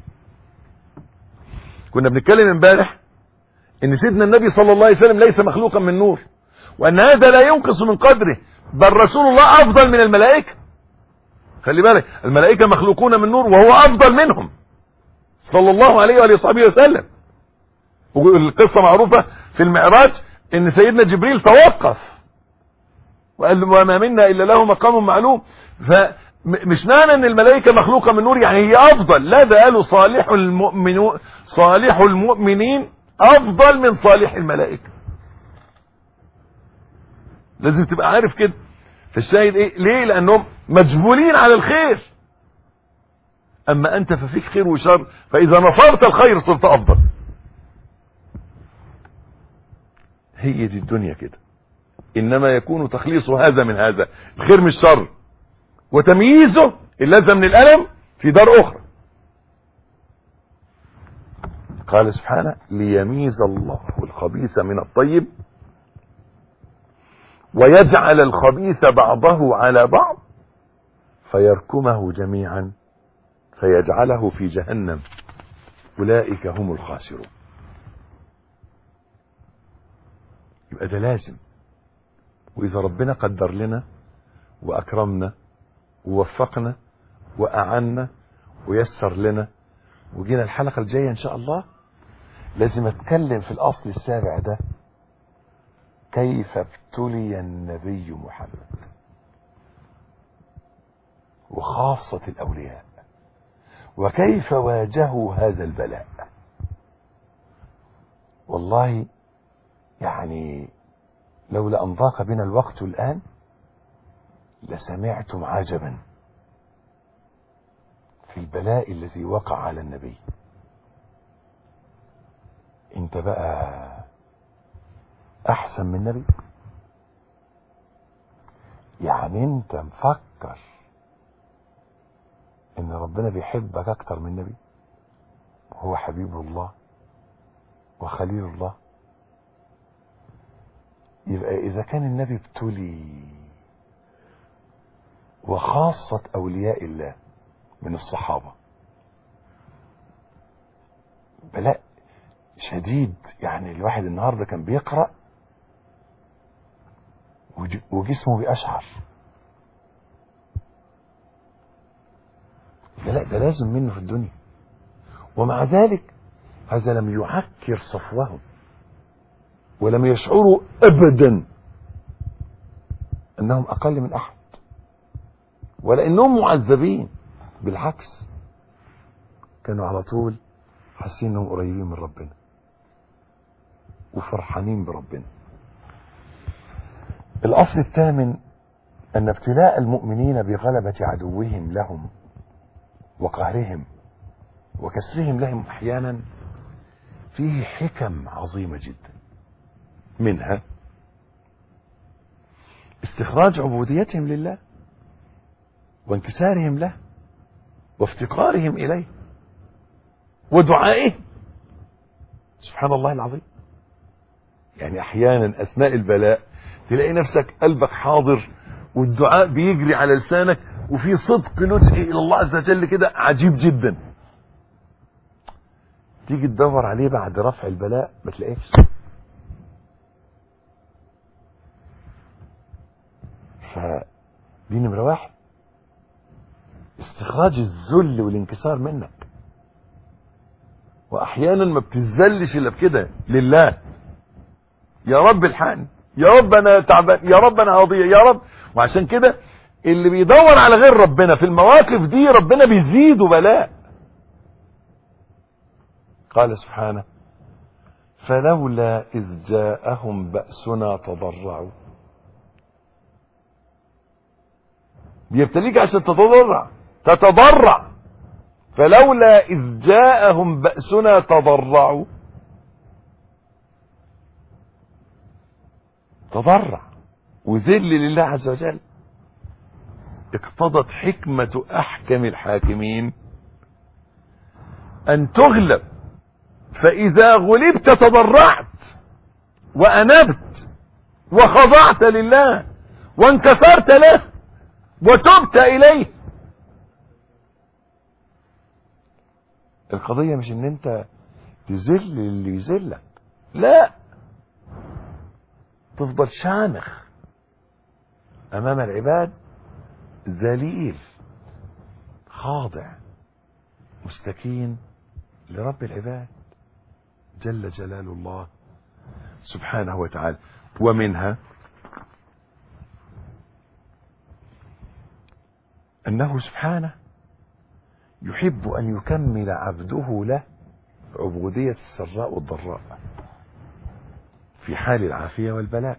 كنا بنتكلم امبارح ان سيدنا النبي صلى الله عليه وسلم ليس مخلوقا من نور وان هذا لا ينقص من قدره بل رسول الله افضل من الملائكة خلي بالك الملائكة مخلوقون من نور وهو افضل منهم صلى الله عليه وآله وصحبه وسلم والقصة معروفة في المعراج ان سيدنا جبريل توقف وقال له وما منا الا له مقام معلوم فمش معنى ان الملائكة مخلوقة من نور يعني هي افضل لا ده قالوا صالح المؤمنون صالح المؤمنين افضل من صالح الملائكة لازم تبقى عارف كده فالشاهد ايه ليه لانهم مجبولين على الخير اما انت ففيك خير وشر فاذا نصرت الخير صرت افضل هي دي الدنيا كده انما يكون تخليص هذا من هذا الخير من الشر وتمييزه اللذة من الالم في دار اخرى قال سبحانه ليميز الله الخبيث من الطيب ويجعل الخبيث بعضه على بعض فيركمه جميعا فيجعله في جهنم أولئك هم الخاسرون يبقى ده لازم وإذا ربنا قدر لنا وأكرمنا ووفقنا وأعنا ويسر لنا وجينا الحلقة الجاية إن شاء الله لازم أتكلم في الأصل السابع ده كيف ابتلي النبي محمد وخاصة الأولياء وكيف واجهوا هذا البلاء والله يعني لولا أن ضاق بنا الوقت الآن لسمعتم عجبا في البلاء الذي وقع على النبي انت بقى احسن من النبي يعني انت مفكر ان ربنا بيحبك اكتر من النبي هو حبيب الله وخليل الله يبقى اذا كان النبي ابتلي وخاصة اولياء الله من الصحابة بلاء شديد يعني الواحد النهاردة كان بيقرأ وجسمه بيقشعر لا لا ده لازم منه في الدنيا ومع ذلك هذا لم يعكر صفوهم ولم يشعروا ابدا انهم اقل من احد ولا انهم معذبين بالعكس كانوا على طول حاسين انهم قريبين من ربنا وفرحانين بربنا الاصل الثامن ان ابتلاء المؤمنين بغلبة عدوهم لهم وقهرهم وكسرهم لهم احيانا فيه حكم عظيمة جدا منها استخراج عبوديتهم لله وانكسارهم له وافتقارهم اليه ودعائهم سبحان الله العظيم يعني احيانا اثناء البلاء تلاقي نفسك قلبك حاضر والدعاء بيجري على لسانك وفي صدق لجئ الى الله عز وجل كده عجيب جدا تيجي تدور عليه بعد رفع البلاء ما تلاقيش فدي نمرة واحد استخراج الذل والانكسار منك واحيانا ما بتذلش الا بكده لله يا رب الحقني يا رب انا تعبان يا رب انا هضيع يا رب وعشان كده اللي بيدور على غير ربنا في المواقف دي ربنا بيزيده بلاء قال سبحانه فلولا إذ جاءهم بأسنا تضرعوا بيبتليك عشان تتضرع تتضرع فلولا إذ جاءهم بأسنا تضرعوا تضرع وذل لله عز وجل اقتضت حكمة أحكم الحاكمين أن تغلب فإذا غلبت تضرعت وأنبت وخضعت لله وانكسرت له وتبت إليه القضية مش ان انت تذل اللي يذلك لا تفضل شامخ امام العباد ذليل خاضع مستكين لرب العباد جل جلال الله سبحانه وتعالى ومنها انه سبحانه يحب ان يكمل عبده له عبودية السراء والضراء في حال العافية والبلاء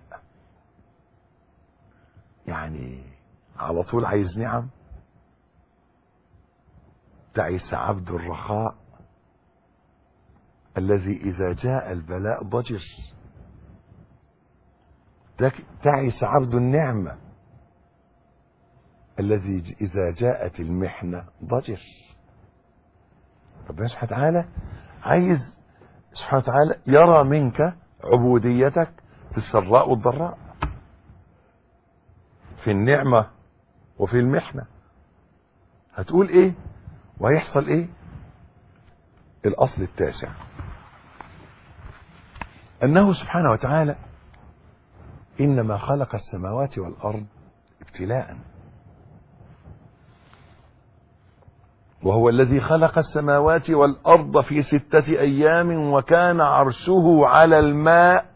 يعني على طول عايز نعم تعس عبد الرخاء الذي إذا جاء البلاء ضجر تعس عبد النعمة الذي إذا جاءت المحنة ضجر ربنا سبحانه وتعالى عايز سبحانه وتعالى يرى منك عبوديتك في السراء والضراء في النعمة وفي المحنة هتقول ايه وهيحصل ايه الاصل التاسع انه سبحانه وتعالى انما خلق السماوات والارض ابتلاء وهو الذي خلق السماوات والارض في سته ايام وكان عرشه على الماء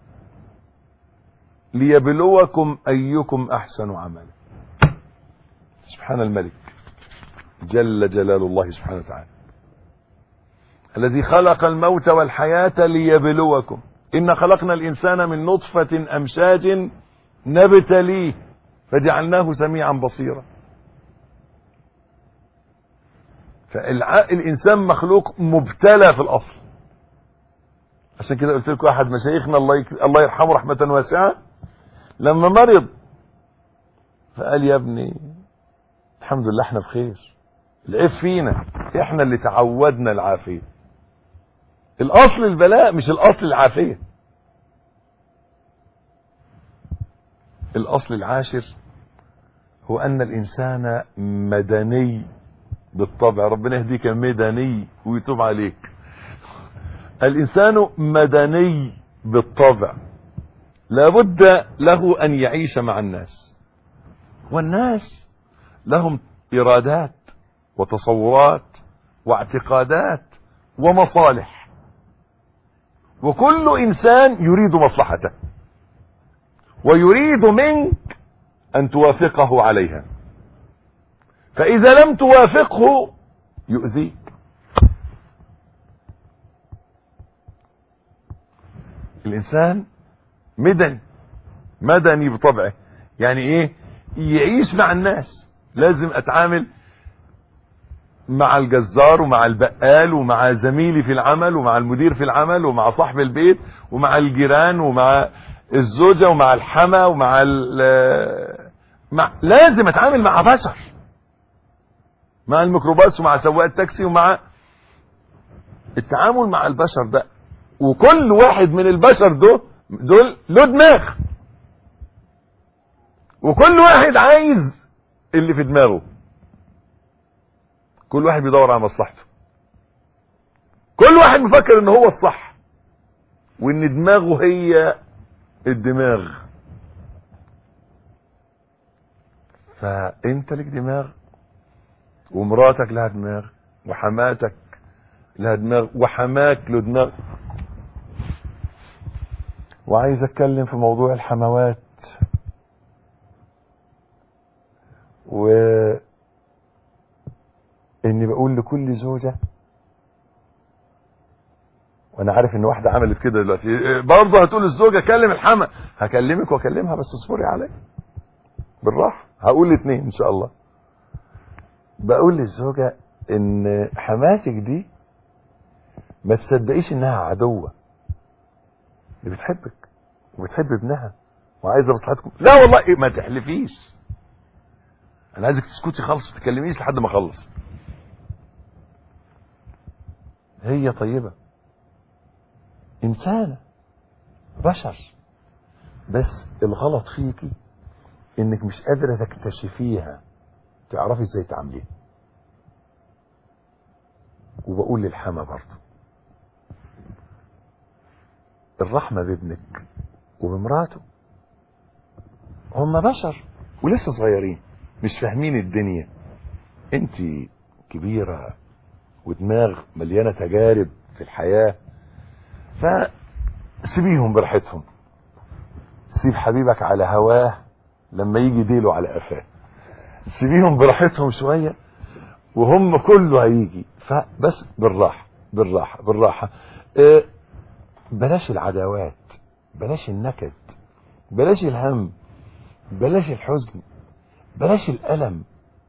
ليبلوكم ايكم احسن عملا سبحان الملك جل جلال الله سبحانه وتعالى الذي خلق الموت والحياة ليبلوكم إن خلقنا الإنسان من نطفة أمشاج نبتليه فجعلناه سميعا بصيرا فالإنسان مخلوق مبتلى في الأصل عشان كده قلت لكم أحد مشايخنا الله يك... الله يرحمه رحمة واسعة لما مرض فقال يا ابني الحمد لله احنا بخير العيب فينا احنا اللي تعودنا العافية الاصل البلاء مش الاصل العافية الاصل العاشر هو ان الانسان مدني بالطبع ربنا يهديك مدني ويتوب عليك الانسان مدني بالطبع لابد له ان يعيش مع الناس والناس لهم ارادات وتصورات واعتقادات ومصالح وكل انسان يريد مصلحته ويريد منك ان توافقه عليها فاذا لم توافقه يؤذيك الانسان مدني مدني بطبعه يعني ايه يعيش مع الناس لازم اتعامل مع الجزار ومع البقال ومع زميلي في العمل ومع المدير في العمل ومع صاحب البيت ومع الجيران ومع الزوجة ومع الحما ومع مع لازم اتعامل مع بشر مع الميكروباص ومع سواق التاكسي ومع التعامل مع البشر ده وكل واحد من البشر دول دول له دماغ وكل واحد عايز اللي في دماغه كل واحد بيدور على مصلحته كل واحد مفكر ان هو الصح وان دماغه هي الدماغ فانت لك دماغ ومراتك لها دماغ وحماتك لها دماغ وحماك له دماغ وعايز اتكلم في موضوع الحموات و اني بقول لكل زوجة وانا عارف ان واحدة عملت كده دلوقتي برضه هتقول الزوجة كلم الحما هكلمك واكلمها بس اصبري عليا بالراحة هقول الاثنين ان شاء الله بقول للزوجة ان حماتك دي ما تصدقيش انها عدوة دي بتحبك وبتحب ابنها وعايزه مصلحتكم لا والله إيه ما تحلفيش انا عايزك تسكتي خالص ما تتكلميش لحد ما اخلص هي طيبة إنسانة بشر بس الغلط فيكي إنك مش قادرة تكتشفيها تعرفي إزاي تعمليها وبقول للحما برضه الرحمة بابنك وبمراته هم بشر ولسه صغيرين مش فاهمين الدنيا انت كبيرة ودماغ مليانة تجارب في الحياة فسيبيهم براحتهم سيب حبيبك على هواه لما يجي ديله على قفاه سيبيهم براحتهم شوية وهم كله هيجي فبس بالراحة بالراحة بالراحة اه بلاش العداوات بلاش النكد بلاش الهم بلاش الحزن بلاش الألم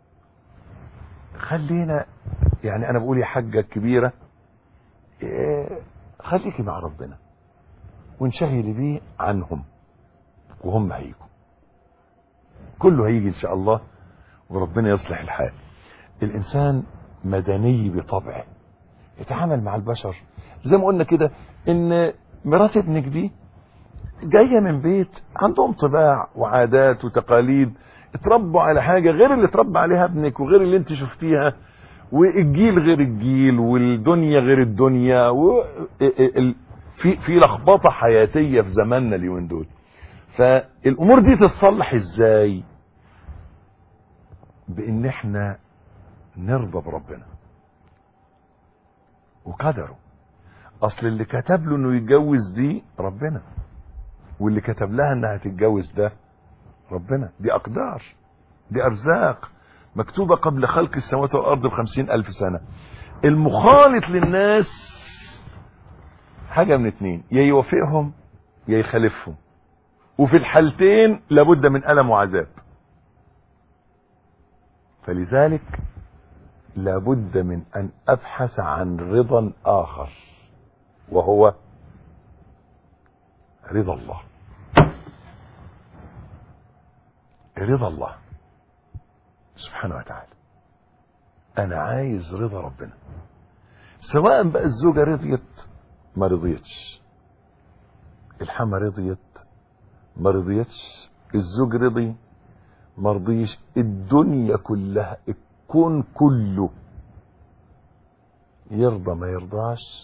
خلينا يعني أنا بقول يا حاجة الكبيرة إيه خليكي مع ربنا وانشغلي بيه عنهم وهم هيجوا كله هيجي إن شاء الله وربنا يصلح الحال الإنسان مدني بطبعه يتعامل مع البشر زي ما قلنا كده إن مرات ابنك دي جاية من بيت عندهم طباع وعادات وتقاليد اتربوا على حاجة غير اللي اتربى عليها ابنك وغير اللي انت شفتيها والجيل غير الجيل والدنيا غير الدنيا و... في في لخبطة حياتية في زماننا اليومين دول فالامور دي تتصلح ازاي بان احنا نرضى بربنا وقدره اصل اللي كتب له انه يتجوز دي ربنا واللي كتب لها انها تتجوز ده ربنا دي اقدار دي ارزاق مكتوبة قبل خلق السماوات والارض بخمسين الف سنة المخالط للناس حاجة من اتنين يا يوافقهم يا يخالفهم وفي الحالتين لابد من ألم وعذاب فلذلك لابد من أن أبحث عن رضا آخر وهو رضا الله رضا الله سبحانه وتعالى انا عايز رضا ربنا سواء بقى الزوجة رضيت ما رضيتش الحما رضيت ما رضيتش الزوج رضي ما رضيش الدنيا كلها الكون كله يرضى ما يرضاش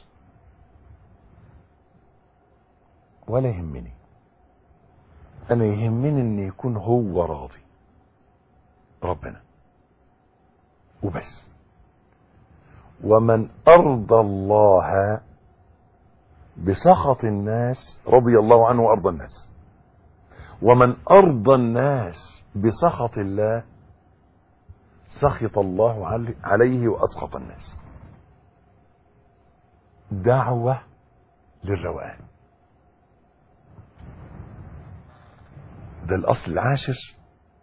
ولا يهمني انا يهمني ان يكون هو راضي ربنا وبس ومن ارضى الله بسخط الناس رضي الله عنه وارضى الناس ومن ارضى الناس بسخط الله سخط الله عليه واسخط الناس دعوه للروقان ده الاصل العاشر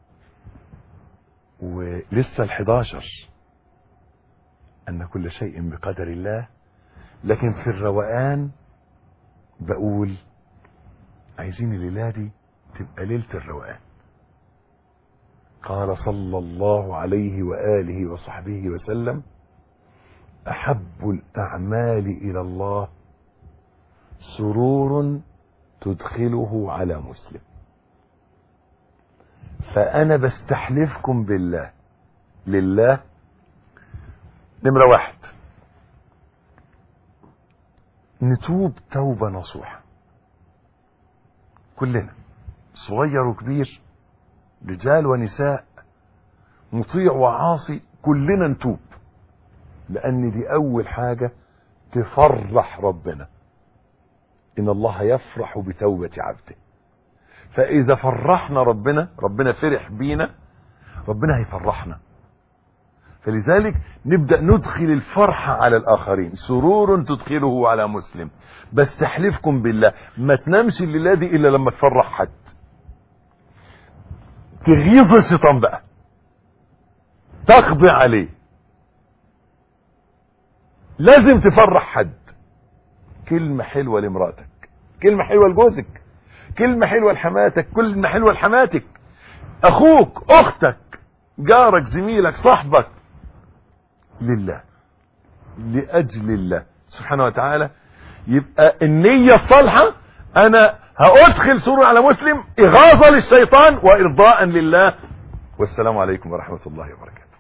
ولسه الحداشر ان كل شيء بقدر الله لكن في الروقان بقول عايزين الليله دي تبقى ليله الروقان قال صلى الله عليه واله وصحبه وسلم احب الاعمال الى الله سرور تدخله على مسلم فانا بستحلفكم بالله لله نمرة واحد نتوب توبة نصوحة كلنا صغير وكبير رجال ونساء مطيع وعاصي كلنا نتوب لان دي اول حاجة تفرح ربنا ان الله يفرح بتوبة عبده فاذا فرحنا ربنا ربنا فرح بينا ربنا هيفرحنا فلذلك نبدأ ندخل الفرحة على الآخرين سرور تدخله على مسلم بس تحلفكم بالله ما تنامش الليلة دي إلا لما تفرح حد تغيظ الشيطان بقى تقضي عليه لازم تفرح حد كلمة حلوة لمراتك كلمة حلوة لجوزك كلمة حلوة لحماتك كلمة حلوة لحماتك أخوك أختك جارك زميلك صاحبك لله لأجل الله سبحانه وتعالى يبقى النية الصالحة أنا هأدخل سرور على مسلم إغاظة للشيطان وإرضاء لله والسلام عليكم ورحمة الله وبركاته